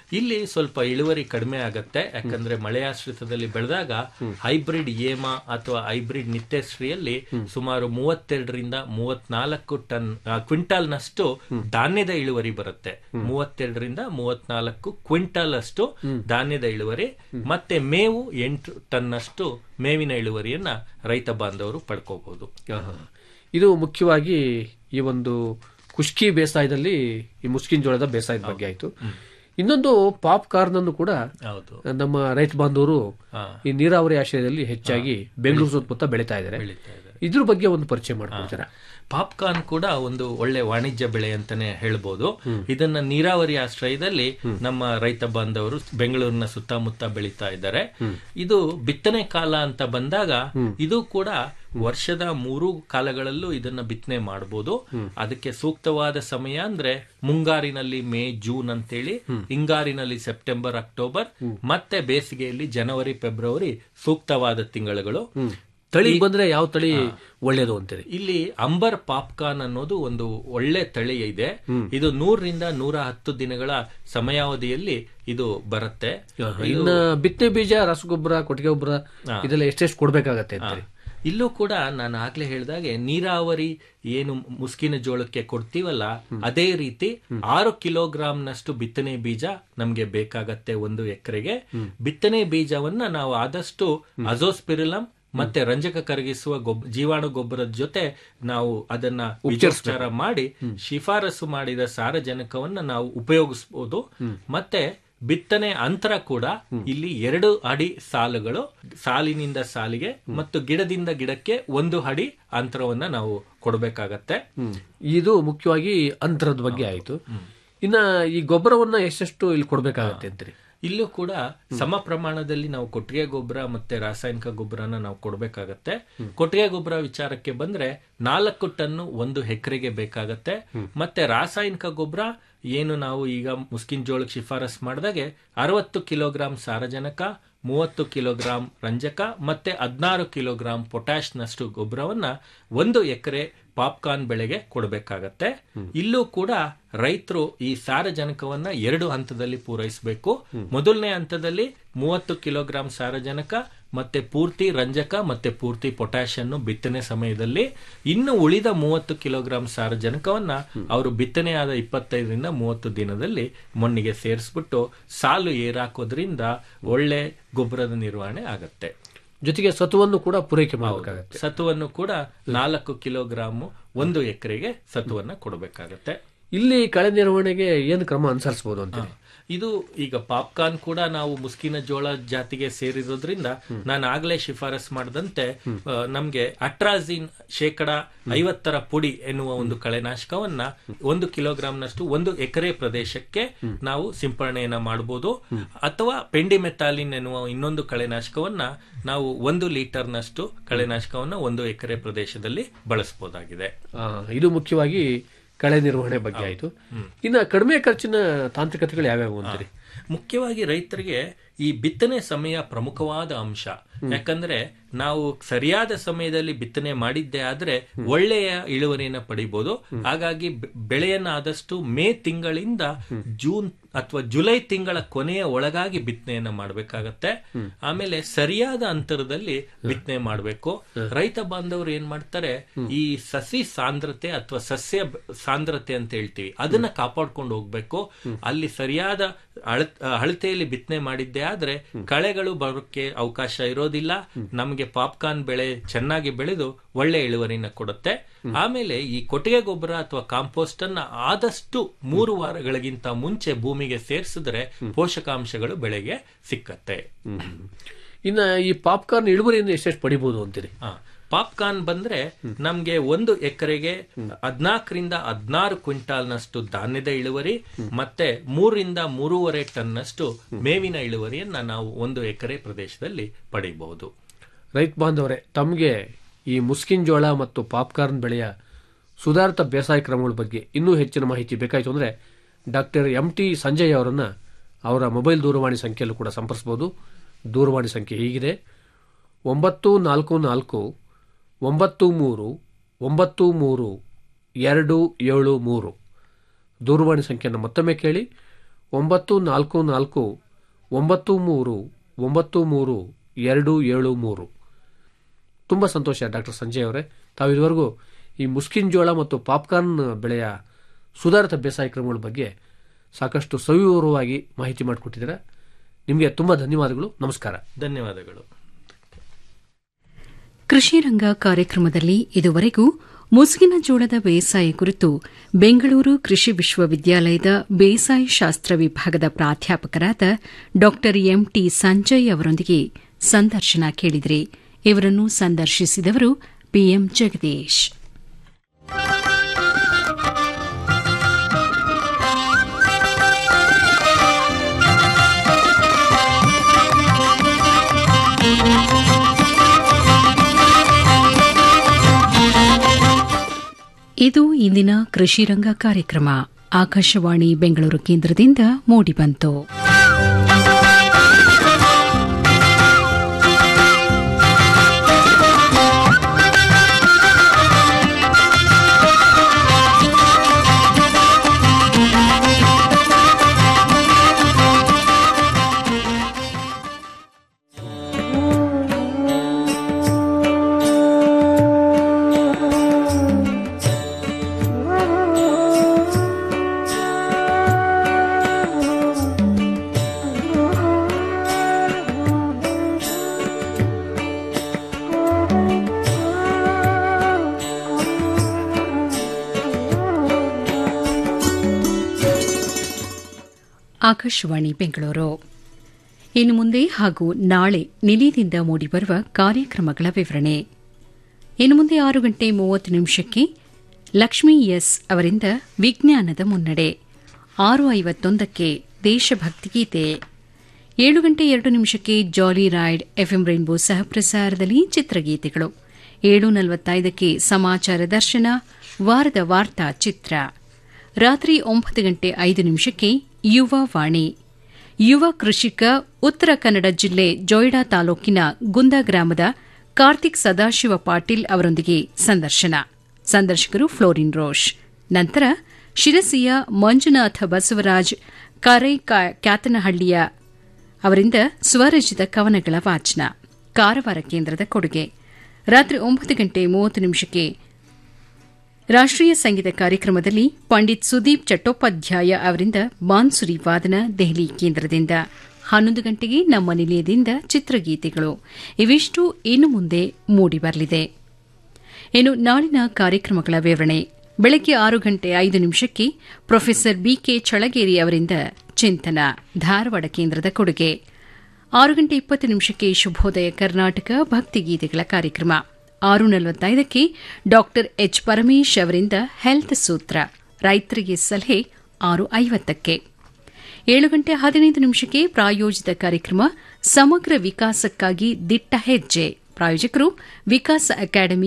ಇಲ್ಲಿ ಸ್ವಲ್ಪ ಇಳುವರಿ ಕಡಿಮೆ ಆಗತ್ತೆ ಯಾಕಂದ್ರೆ ಮಳೆಯಾಶ್ರಿತದಲ್ಲಿ ಬೆಳೆದಾಗ ಹೈಬ್ರಿಡ್ ಏಮ ಅಥವಾ ಹೈಬ್ರಿಡ್ ನಿತ್ಯಶ್ರೀಯಲ್ಲಿ ಸುಮಾರು ಮೂವತ್ತೆರಡರಿಂದ ಮೂವತ್ನಾಲ್ಕು ಟನ್ ಕ್ವಿಂಟಾಲ್ ನಷ್ಟು ಧಾನ್ಯದ ಇಳುವರಿ ಬರುತ್ತೆ ಮೂವತ್ತೆರಡರಿಂದ ಮೂವತ್ನಾಲ್ಕು ಕ್ವಿಂಟಾಲ್ ಅಷ್ಟು ಧಾನ್ಯದ ಇಳುವರಿ ಮತ್ತೆ ಮೇವು ಎಂಟು ಟನ್ ಅಷ್ಟು ಮೇವಿನ ಇಳುವರಿಯನ್ನ ರೈತ ಬಾಂಧವರು ಪಡ್ಕೋಬಹುದು ಆಹಾ. ಇದು ಮುಖ್ಯವಾಗಿ ಈ ಒಂದು ಕುಷ್ಕಿ ಬೇಸಾಯದಲ್ಲಿ ಈ ಮುಸ್ಕಿನ್ ಜೋಳದ ಬೇಸಾಯದ ಬಗ್ಗೆ ಆಯ್ತು ಇನ್ನೊಂದು ಪಾಪ್ ಕಾರ್ನ್ ಅನ್ನು ಕೂಡ ಹೌದು ನಮ್ಮ ರೈತ ಬಾಂಧವರು ಹಾ. ಈ ನೀರಾವರಿ ಆಶ್ರಯದಲ್ಲಿ ಹೆಚ್ಚಾಗಿ ಬೆಂಗಳೂರು ಸುತ್ತಮುತ್ತ ಬೆಳೀತಾ ಇದ್ದಾರೆ ಬೆಳೀತಾ ಇದ್ದಾರೆ. ಇದ್ರ ಬಗ್ಗೆ ಒಂದು ಪರಿಚಯ ಮಾಡ್ಕೊಳ್ತೀರಾ ಪಾಪ್ಕಾರ್ನ್ ಕೂಡ ಒಂದು ಒಳ್ಳೆ ವಾಣಿಜ್ಯ ಬೆಳೆ ಅಂತಾನೆ ಹೇಳ್ಬೋದು ಇದನ್ನ ನೀರಾವರಿ ಆಶ್ರಯದಲ್ಲಿ ನಮ್ಮ ರೈತ ಬಾಂಧವರು ಬೆಂಗಳೂರಿನ ಸುತ್ತಮುತ್ತ ಬೆಳೀತಾ ಇದ್ದಾರೆ ಇದು ಬಿತ್ತನೆ ಕಾಲ ಅಂತ ಬಂದಾಗ ಇದು ಕೂಡ ವರ್ಷದ ಮೂರು ಕಾಲಗಳಲ್ಲೂ ಇದನ್ನ ಬಿತ್ತನೆ ಮಾಡಬಹುದು ಅದಕ್ಕೆ ಸೂಕ್ತವಾದ ಸಮಯ ಅಂದ್ರೆ ಮುಂಗಾರಿನಲ್ಲಿ ಮೇ ಜೂನ್ ಅಂತೇಳಿ ಹಿಂಗಾರಿನಲ್ಲಿ ಸೆಪ್ಟೆಂಬರ್ ಅಕ್ಟೋಬರ್ ಮತ್ತೆ ಬೇಸಿಗೆಯಲ್ಲಿ ಜನವರಿ ಫೆಬ್ರವರಿ ಸೂಕ್ತವಾದ ತಿಂಗಳುಗಳು ತಳಿ ಬಂದ್ರೆ ಯಾವ ತಳಿ ಒಳ್ಳೇದು ಅಂತೀರಿ ಇಲ್ಲಿ ಅಂಬರ್ ಪಾಪ್ಕಾರ್ನ್ ಅನ್ನೋದು ಒಂದು ಒಳ್ಳೆ ತಳಿ ಇದೆ ಇದು ನೂರರಿಂದ ನೂರ ಹತ್ತು ದಿನಗಳ ಸಮಯಾವಧಿಯಲ್ಲಿ ಇದು ಬರುತ್ತೆ ಆಹಾ. ಇನ್ನ ಬಿತ್ತನೆ ಬೀಜ ರಸಗೊಬ್ಬರ ಕೊಟ್ಟಿಗೆ ಗೊಬ್ಬರ ಇದೆಲ್ಲ ಎಷ್ಟೆಷ್ಟು ಕೊಡ್ಬೇಕಾಗತ್ತೆ ಅಂತೀರಿ ಇಲ್ಲೂ ಕೂಡ ನಾನು ಆಗ್ಲೇ ಹೇಳಿದಾಗೆ ನೀರಾವರಿ ಏನು ಮುಸ್ಕಿನ ಜೋಳಕ್ಕೆ ಕೊಡ್ತೀವಲ್ಲ ಅದೇ ರೀತಿ ಆರು ಕಿಲೋಗ್ರಾಂನಷ್ಟು ಬಿತ್ತನೆ ಬೀಜ ನಮ್ಗೆ ಬೇಕಾಗತ್ತೆ ಒಂದು ಎಕರೆಗೆ ಬಿತ್ತನೆ ಬೀಜವನ್ನ ನಾವು ಆದಷ್ಟು ಅಜೋಸ್ಪಿರಿಲಂ ಮತ್ತೆ ರಂಜಕ ಕರಗಿಸುವ ಗೊಬ್ಬ ಜೀವಾಣು ಗೊಬ್ಬರದ ಜೊತೆ ನಾವು ಅದನ್ನ ಉಪಚಾರ ಮಾಡಿ ಶಿಫಾರಸು ಮಾಡಿದ ಸಾರಜನಕವನ್ನ ನಾವು ಉಪಯೋಗಿಸಬಹುದು ಮತ್ತೆ ಬಿತ್ತನೆ ಅಂತರ ಕೂಡ ಇಲ್ಲಿ ಎರಡು ಅಡಿ ಸಾಲುಗಳು ಸಾಲಿನಿಂದ ಸಾಲಿಗೆ ಮತ್ತು ಗಿಡದಿಂದ ಗಿಡಕ್ಕೆ ಒಂದು ಅಡಿ ಅಂತರವನ್ನ ನಾವು ಕೊಡಬೇಕಾಗತ್ತೆ ಇದು ಮುಖ್ಯವಾಗಿ ಅಂತರದ ಬಗ್ಗೆ ಆಯ್ತು ಇನ್ನ ಈ ಗೊಬ್ಬರವನ್ನ ಎಷ್ಟೆಷ್ಟು ಇಲ್ಲಿ ಕೊಡ್ಬೇಕಾಗತ್ತೆ ಅಂತೀರಿ ಇಲ್ಲೂ ಕೂಡ ಸಮ ಪ್ರಮಾಣದಲ್ಲಿ ನಾವು ಕೊಟ್ಟಿಗೆ ಗೊಬ್ಬರ ಮತ್ತೆ ರಾಸಾಯನಿಕ ಗೊಬ್ಬರನ ನಾವು ಕೊಡಬೇಕಾಗತ್ತೆ ಕೊಟ್ಟಿಗೆ ಗೊಬ್ಬರ ವಿಚಾರಕ್ಕೆ ಬಂದ್ರೆ ನಾಲ್ಕು ಟನ್ನು ಒಂದು ಎಕರೆಗೆ ಬೇಕಾಗತ್ತೆ ಮತ್ತೆ ರಾಸಾಯನಿಕ ಗೊಬ್ಬರ ಏನು ನಾವು ಈಗ ಮುಸ್ಕಿನ್ ಜೋಳಕ್ಕೆ ಶಿಫಾರಸ್ ಮಾಡಿದಾಗೆ ಅರವತ್ತು ಕಿಲೋಗ್ರಾಂ ಸಾರಜನಕ ಮೂವತ್ತು ಕಿಲೋಗ್ರಾಂ ರಂಜಕ ಮತ್ತೆ ಹದಿನಾರು ಕಿಲೋಗ್ರಾಂ ಪೊಟ್ಯಾಶ್ನಷ್ಟು ಗೊಬ್ಬರವನ್ನ ಒಂದು ಎಕರೆ ಪಾಪ್ಕಾರ್ನ್ ಬೆಳೆಗೆ ಕೊಡಬೇಕಾಗತ್ತೆ ಇಲ್ಲೂ ಕೂಡ ರೈತರು ಈ ಸಾರಜನಕವನ್ನ ಎರಡು ಹಂತದಲ್ಲಿ ಪೂರೈಸಬೇಕು ಮೊದಲನೇ ಹಂತದಲ್ಲಿ ಮೂವತ್ತು ಕಿಲೋಗ್ರಾಂ ಸಾರಜನಕ ಮತ್ತೆ ಪೂರ್ತಿ ರಂಜಕ ಮತ್ತೆ ಪೂರ್ತಿ ಪೊಟ್ಯಾಶ್ ಅನ್ನು ಬಿತ್ತನೆ ಸಮಯದಲ್ಲಿ ಇನ್ನು ಉಳಿದ ಮೂವತ್ತು ಕಿಲೋಗ್ರಾಂ ಸಾರಜನಕವನ್ನ ಅವರು ಬಿತ್ತನೆಯಾದ ಇಪ್ಪತ್ತೈದರಿಂದ ಮೂವತ್ತು ದಿನದಲ್ಲಿ ಮಣ್ಣಿಗೆ ಸೇರಿಸ್ಬಿಟ್ಟು ಸಾಲು ಏರಾಕೋದ್ರಿಂದ ಒಳ್ಳೆ ಗೊಬ್ಬರದ ನಿರ್ವಹಣೆ ಆಗತ್ತೆ ಜೊತೆಗೆ ಸತುವನ್ನು ಕೂಡ ಪೂರೈಕೆ ಮಾಡಬೇಕಾಗತ್ತೆ ಸತುವನ್ನು ಕೂಡ ನಾಲ್ಕು ಕಿಲೋಗ್ರಾಮ್ ಒಂದು ಎಕರೆಗೆ ಸತುವನ್ನ ಕೊಡಬೇಕಾಗತ್ತೆ ಇಲ್ಲಿ ಕಳೆ ನಿರ್ವಹಣೆಗೆ ಏನು ಕ್ರಮ ಅನುಸರಿಸಬಹುದು ಅಂತೀರಿ ಇದು ಈಗ ಪಾಪ್ಕಾರ್ನ್ ಕೂಡ ನಾವು ಮುಸ್ಕಿನ ಜೋಳ ಜಾತಿಗೆ ಸೇರಿರೋದ್ರಿಂದ ನಾನು ಆಗ್ಲೇ ಶಿಫಾರಸ್ ಮಾಡದಂತೆ ಆ, ನಮ್ಗೆ ಅಟ್ರಾಜಿನ್ ಶೇಕಡ ಐವತ್ತರ ಪುಡಿ ಎನ್ನುವ ಒಂದು ಕಳೆನಾಶಕವನ್ನ ಒಂದು ಕಿಲೋಗ್ರಾಂನಷ್ಟು ಒಂದು ಎಕರೆ ಪ್ರದೇಶಕ್ಕೆ ನಾವು ಸಿಂಪರಣೆಯನ್ನ ಮಾಡಬಹುದು ಅಥವಾ ಪೆಂಡಿಮೆಥಾಲಿನ್ ಎನ್ನುವ ಇನ್ನೊಂದು ಕಳೆನಾಶಕವನ್ನ ನಾವು ಒಂದು ಲೀಟರ್ನಷ್ಟು ಕಳೆನಾಶಕವನ್ನ ಒಂದು ಎಕರೆ ಪ್ರದೇಶದಲ್ಲಿ ಬಳಸಬಹುದಾಗಿದೆ ಆ, ಇದು ಮುಖ್ಯವಾಗಿ ಕಳೆ ನಿರ್ವಹಣೆ ಬಗ್ಗೆ ಆಯ್ತು ಇನ್ನ ಕಡಿಮೆ ಖರ್ಚಿನ ತಾಂತ್ರಿಕತೆಗಳು ಯಾವ್ಯಾವು ಅಂತೀರಿ ಮುಖ್ಯವಾಗಿ ರೈತರಿಗೆ ಈ ಬಿತ್ತನೆ ಸಮಯ ಪ್ರಮುಖವಾದ ಅಂಶ ಯಾಕಂದ್ರೆ ನಾವು ಸರಿಯಾದ ಸಮಯದಲ್ಲಿ ಬಿತ್ತನೆ ಮಾಡಿದ್ದೇ ಆದ್ರೆ ಒಳ್ಳೆಯ ಇಳುವರಿಯನ್ನ ಪಡಿಬಹುದು ಹಾಗಾಗಿ ಬೆ- ಬೆಳೆಯನ್ನ ಆದಷ್ಟು ಮೇ ತಿಂಗಳಿಂದ ಜೂನ್ ಅಥವಾ ಜುಲೈ ತಿಂಗಳ ಕೊನೆಯ ಒಳಗಾಗಿ ಬಿತ್ತನೆಯನ್ನ ಮಾಡಬೇಕಾಗತ್ತೆ ಆಮೇಲೆ ಸರಿಯಾದ ಅಂತರದಲ್ಲಿ ಬಿತ್ತನೆ ಮಾಡಬೇಕು ರೈತ ಬಾಂಧವರು ಏನ್ ಮಾಡ್ತಾರೆ ಈ ಸಸಿ ಸಾಂದ್ರತೆ ಅಥವಾ ಸಸ್ಯ ಬ- ಸಾಂದ್ರತೆ ಅಂತ ಹೇಳ್ತೀವಿ ಅದನ್ನ ಕಾಪಾಡ್ಕೊಂಡು ಹೋಗ್ಬೇಕು ಅಲ್ಲಿ ಸರಿಯಾದ ಅಳ- ಅಳತೆಯಲ್ಲಿ ಬಿತ್ತನೆ ಮಾಡಿದ್ದೇ ಆದ್ರೆ ಕಳೆಗಳು ಬರೋಕ್ಕೆ ಅವಕಾಶ ಇರೋದಿಲ್ಲ ನಮಗೆ ಪಾಪ್ಕಾರ್ನ್ ಬೆಳೆ ಚೆನ್ನಾಗಿ ಬೆಳೆದು ಒಳ್ಳೆ ಇಳುವರಿನ ಕೊಡುತ್ತೆ ಆಮೇಲೆ ಈ ಕೊಟ್ಟಿಗೆ ಗೊಬ್ಬರ ಅಥವಾ ಕಾಂಪೋಸ್ಟ್ ಅನ್ನ ಆದಷ್ಟು ಮೂರು ವಾರಗಳಿಗಿಂತ ಮುಂಚೆ ಭೂಮಿಗೆ ಸೇರಿಸಿದ್ರೆ ಪೋಷಕಾಂಶಗಳು ಬೆಳೆಗೆ ಸಿಕ್ಕತ್ತೆ ಇನ್ನ ಈ ಪಾಪ್ಕಾರ್ನ್ ಇಳುವರಿಯನ್ನು ಎಷ್ಟೆಷ್ಟು ಪಡಿಬಹುದು ಅಂತೀರಿ ಆ, ಪಾಪ್ಕಾರ್ನ್ ಬಂದ್ರೆ ನಮ್ಗೆ ಒಂದು ಎಕರೆಗೆ ಹದ್ನಾಲ್ಕರಿಂದ ಹದಿನಾರು ಕ್ವಿಂಟಾಲ್ನಷ್ಟು ಧಾನ್ಯದ ಇಳುವರಿ ಮತ್ತೆ ಮೂರರಿಂದ ಮೂರುವರೆ ಟನ್ನಷ್ಟು ಮೇವಿನ ಇಳುವರಿಯನ್ನ ನಾವು ಒಂದು ಎಕರೆ ಪ್ರದೇಶದಲ್ಲಿ ಪಡೆಯಬಹುದು ರೈತ ಬಾಂಧವರೇ ತಮಗೆ ಈ ಮುಸ್ಕಿನ್ ಜೋಳ ಮತ್ತು ಪಾಪ್ಕಾರ್ನ್ ಬೆಳೆಯ ಸುಧಾರಿತ ಬೇಸಾಯ ಕ್ರಮಗಳ ಬಗ್ಗೆ ಇನ್ನೂ ಹೆಚ್ಚಿನ ಮಾಹಿತಿ ಬೇಕಾಯಿತು ಅಂದರೆ ಡಾಕ್ಟರ್ ಎಂ ಟಿ ಸಂಜಯ್ ಅವರನ್ನು ಅವರ ಮೊಬೈಲ್ ದೂರವಾಣಿ ಸಂಖ್ಯೆಯಲ್ಲೂ ಕೂಡ ಸಂಪರ್ಸ್ಬೋದು ದೂರವಾಣಿ ಸಂಖ್ಯೆ ಹೀಗಿದೆ ಒಂಬತ್ತು ನಾಲ್ಕು ನಾಲ್ಕು ಒಂಬತ್ತು ಮೂರು ಒಂಬತ್ತು ಮೂರು ಎರಡು ಏಳು ಮೂರು ದೂರವಾಣಿ ಸಂಖ್ಯೆಯನ್ನು ಮತ್ತೊಮ್ಮೆ ಕೇಳಿ ಒಂಬತ್ತು ನಾಲ್ಕು ನಾಲ್ಕು ಒಂಬತ್ತು ಮೂರು ಒಂಬತ್ತು ಮೂರು ಎರಡು ಏಳು ಮೂರು ತುಂಬ ಸಂತೋಷ ಡಾಕ್ಟರ್ ಸಂಜಯ್ ಅವರೇ ತಾವು ಇದುವರೆಗೂ ಈ ಮುಸ್ಕಿನ್ ಜೋಳ ಮತ್ತು ಪಾಪ್ಕಾರ್ನ್ ಬೆಳೆಯ ಸುಧಾರಿತ ಬೇಸಾಯ ಕ್ರಮಗಳ ಬಗ್ಗೆ ಸಾಕಷ್ಟು ಸವಿವರವಾಗಿ ಮಾಹಿತಿ ಮಾಡಿಕೊಟ್ಟಿದ್ದೀರಾ ನಿಮಗೆ ತುಂಬ ಧನ್ಯವಾದಗಳು ನಮಸ್ಕಾರ ಧನ್ಯವಾದಗಳು ಕೃಷಿ ರಂಗ ಕಾರ್ಯಕ್ರಮದಲ್ಲಿ ಇದುವರೆಗೂ ಮುಸುಗಿನ ಜೋಳದ ಬೇಸಾಯ ಕುರಿತು ಬೆಂಗಳೂರು ಕೃಷಿ ವಿಶ್ವವಿದ್ಯಾಲಯದ ಬೇಸಾಯ ಶಾಸ್ತ್ರ ವಿಭಾಗದ ಪ್ರಾಧ್ಯಾಪಕರಾದ ಡಾ ಎಂಟಿ ಸಂಜಯ್ ಅವರೊಂದಿಗೆ ಸಂದರ್ಶನ ಕೇಳಿದಿರಿ ಇವರನ್ನು ಸಂದರ್ಶಿಸಿದವರು ಪಿಎಂ ಜಗದೀಶ್ ಇದು ಇಂದಿನ ಕೃಷಿ ರಂಗ ಕಾರ್ಯಕ್ರಮ ಆಕಾಶವಾಣಿ ಬೆಂಗಳೂರು ಕೇಂದ್ರದಿಂದ ಮೂಡಿಬಂತು ಆಕಾಶವಾಣಿ ಬೆಂಗಳೂರು ಇನ್ನು ಮುಂದೆ ಹಾಗೂ ನಾಳೆ ನಿಲಿದಿಂದ ಮೂಡಿಬರುವ ಕಾರ್ಯಕ್ರಮಗಳ ವಿವರಣೆ ಇನ್ನು ಮುಂದೆ ಆರು ಗಂಟೆ ಮೂವತ್ತು ನಿಮಿಷಕ್ಕೆ ಲಕ್ಷ್ಮೀ ಎಸ್ ಅವರಿಂದ ವಿಜ್ಞಾನದ ಮುನ್ನಡೆ ಆರು ಐವತ್ತೊಂದಕ್ಕೆ ದೇಶಭಕ್ತಿ ಗೀತೆ ಏಳು ಗಂಟೆ ಎರಡು ನಿಮಿಷಕ್ಕೆ ಜಾಲಿ ರೈಡ್ ಎಫ್ಎಂ ರೈನ್ಬೋ ಸಹಪ್ರಸಾರದಲ್ಲಿ ಚಿತ್ರಗೀತೆಗಳು ಏಳು ನಲವತ್ತೈದಕ್ಕೆ ಸಮಾಚಾರ ದರ್ಶನ ವಾರದ ವಾರ್ತಾ ಚಿತ್ರ ರಾತ್ರಿ ಒಂಬತ್ತು ಗಂಟೆ ಐದು ನಿಮಿಷಕ್ಕೆ ಯುವ ವಾಣಿ ಯುವ ಕೃಷಿಕ ಉತ್ತರ ಕನ್ನಡ ಜಿಲ್ಲೆ ಜೊಯ್ಡಾ ತಾಲೂಕಿನ ಗುಂದ ಗ್ರಾಮದ ಕಾರ್ತಿಕ್ ಸದಾಶಿವ ಪಾಟೀಲ್ ಅವರೊಂದಿಗೆ ಸಂದರ್ಶನ ಸಂದರ್ಶಕರು ಫ್ಲೋರಿನ್ ರೋಷ್ ನಂತರ ಶಿರಸಿಯ ಮಂಜುನಾಥ ಬಸವರಾಜ್ ಕರೈ ಕ್ಯಾತನಹಳ್ಳಿಯ ಅವರಿಂದ ಸ್ವರಚಿತ ಕವನಗಳ ವಾಚನ ಕಾರವಾರ ಕೇಂದ್ರದ ಕೊಡುಗೆ ರಾತ್ರಿ ಒಂಬತ್ತು ಗಂಟೆ ಮೂವತ್ತು ನಿಮಿಷಕ್ಕೆ ರಾಷ್ಟ್ರೀಯ ಸಂಗೀತ ಕಾರ್ಯಕ್ರಮದಲ್ಲಿ ಪಂಡಿತ್ ಸುದೀಪ್ ಚಟ್ಟೋಪಾಧ್ಯಾಯ ಅವರಿಂದ ಬಾನ್ಸುರಿ ವಾದನ ದೆಹಲಿ ಕೇಂದ್ರದಿಂದ ಹನ್ನೊಂದು ಗಂಟೆಗೆ ನಮ್ಮ ನಿಲಯದಿಂದ ಚಿತ್ರಗೀತೆಗಳು ಇವಿಷ್ಟು ಇನ್ನು ಮುಂದೆ ಮೂಡಿಬರಲಿದೆ ಇನ್ನು ನಾಳಿನ ಕಾರ್ಯಕ್ರಮಗಳ ವಿವರಣೆ ಬೆಳಗ್ಗೆ ಆರು ಗಂಟೆ ಐದು ನಿಮಿಷಕ್ಕೆ ಪ್ರೊಫೆಸರ್ ಬಿಕೆ ಚಳಗೇರಿ ಅವರಿಂದ ಚಿಂತನ ಧಾರವಾಡ ಕೇಂದ್ರದ ಕೊಡುಗೆ ಆರು ಗಂಟೆ ಇಪ್ಪತ್ತು ನಿಮಿಷಕ್ಕೆ ಶುಭೋದಯ ಕರ್ನಾಟಕ ಭಕ್ತಿಗೀತೆಗಳ ಕಾರ್ಯಕ್ರಮ ಆರು ನಲವತ್ತೈದಕ್ಕೆ ಡಾಕ್ಟರ್ ಎಚ್ ಪರಮೇಶ್ ಅವರಿಂದ ಹೆಲ್ತ್ ಸೂತ್ರ ರೈತರಿಗೆ ಸಲಹೆ ಆರು ಐವತ್ತಕ್ಕೆ ಏಳು ಗಂಟೆ ಹದಿನೈದು ನಿಮಿಷಕ್ಕೆ ಪ್ರಾಯೋಜಿತ ಕಾರ್ಯಕ್ರಮ ಸಮಗ್ರ ವಿಕಾಸಕ್ಕಾಗಿ ದಿಟ್ಟ ಹೆಜ್ಜೆ ಪ್ರಾಯೋಜಕರು ವಿಕಾಸ ಅಕಾಡೆಮಿ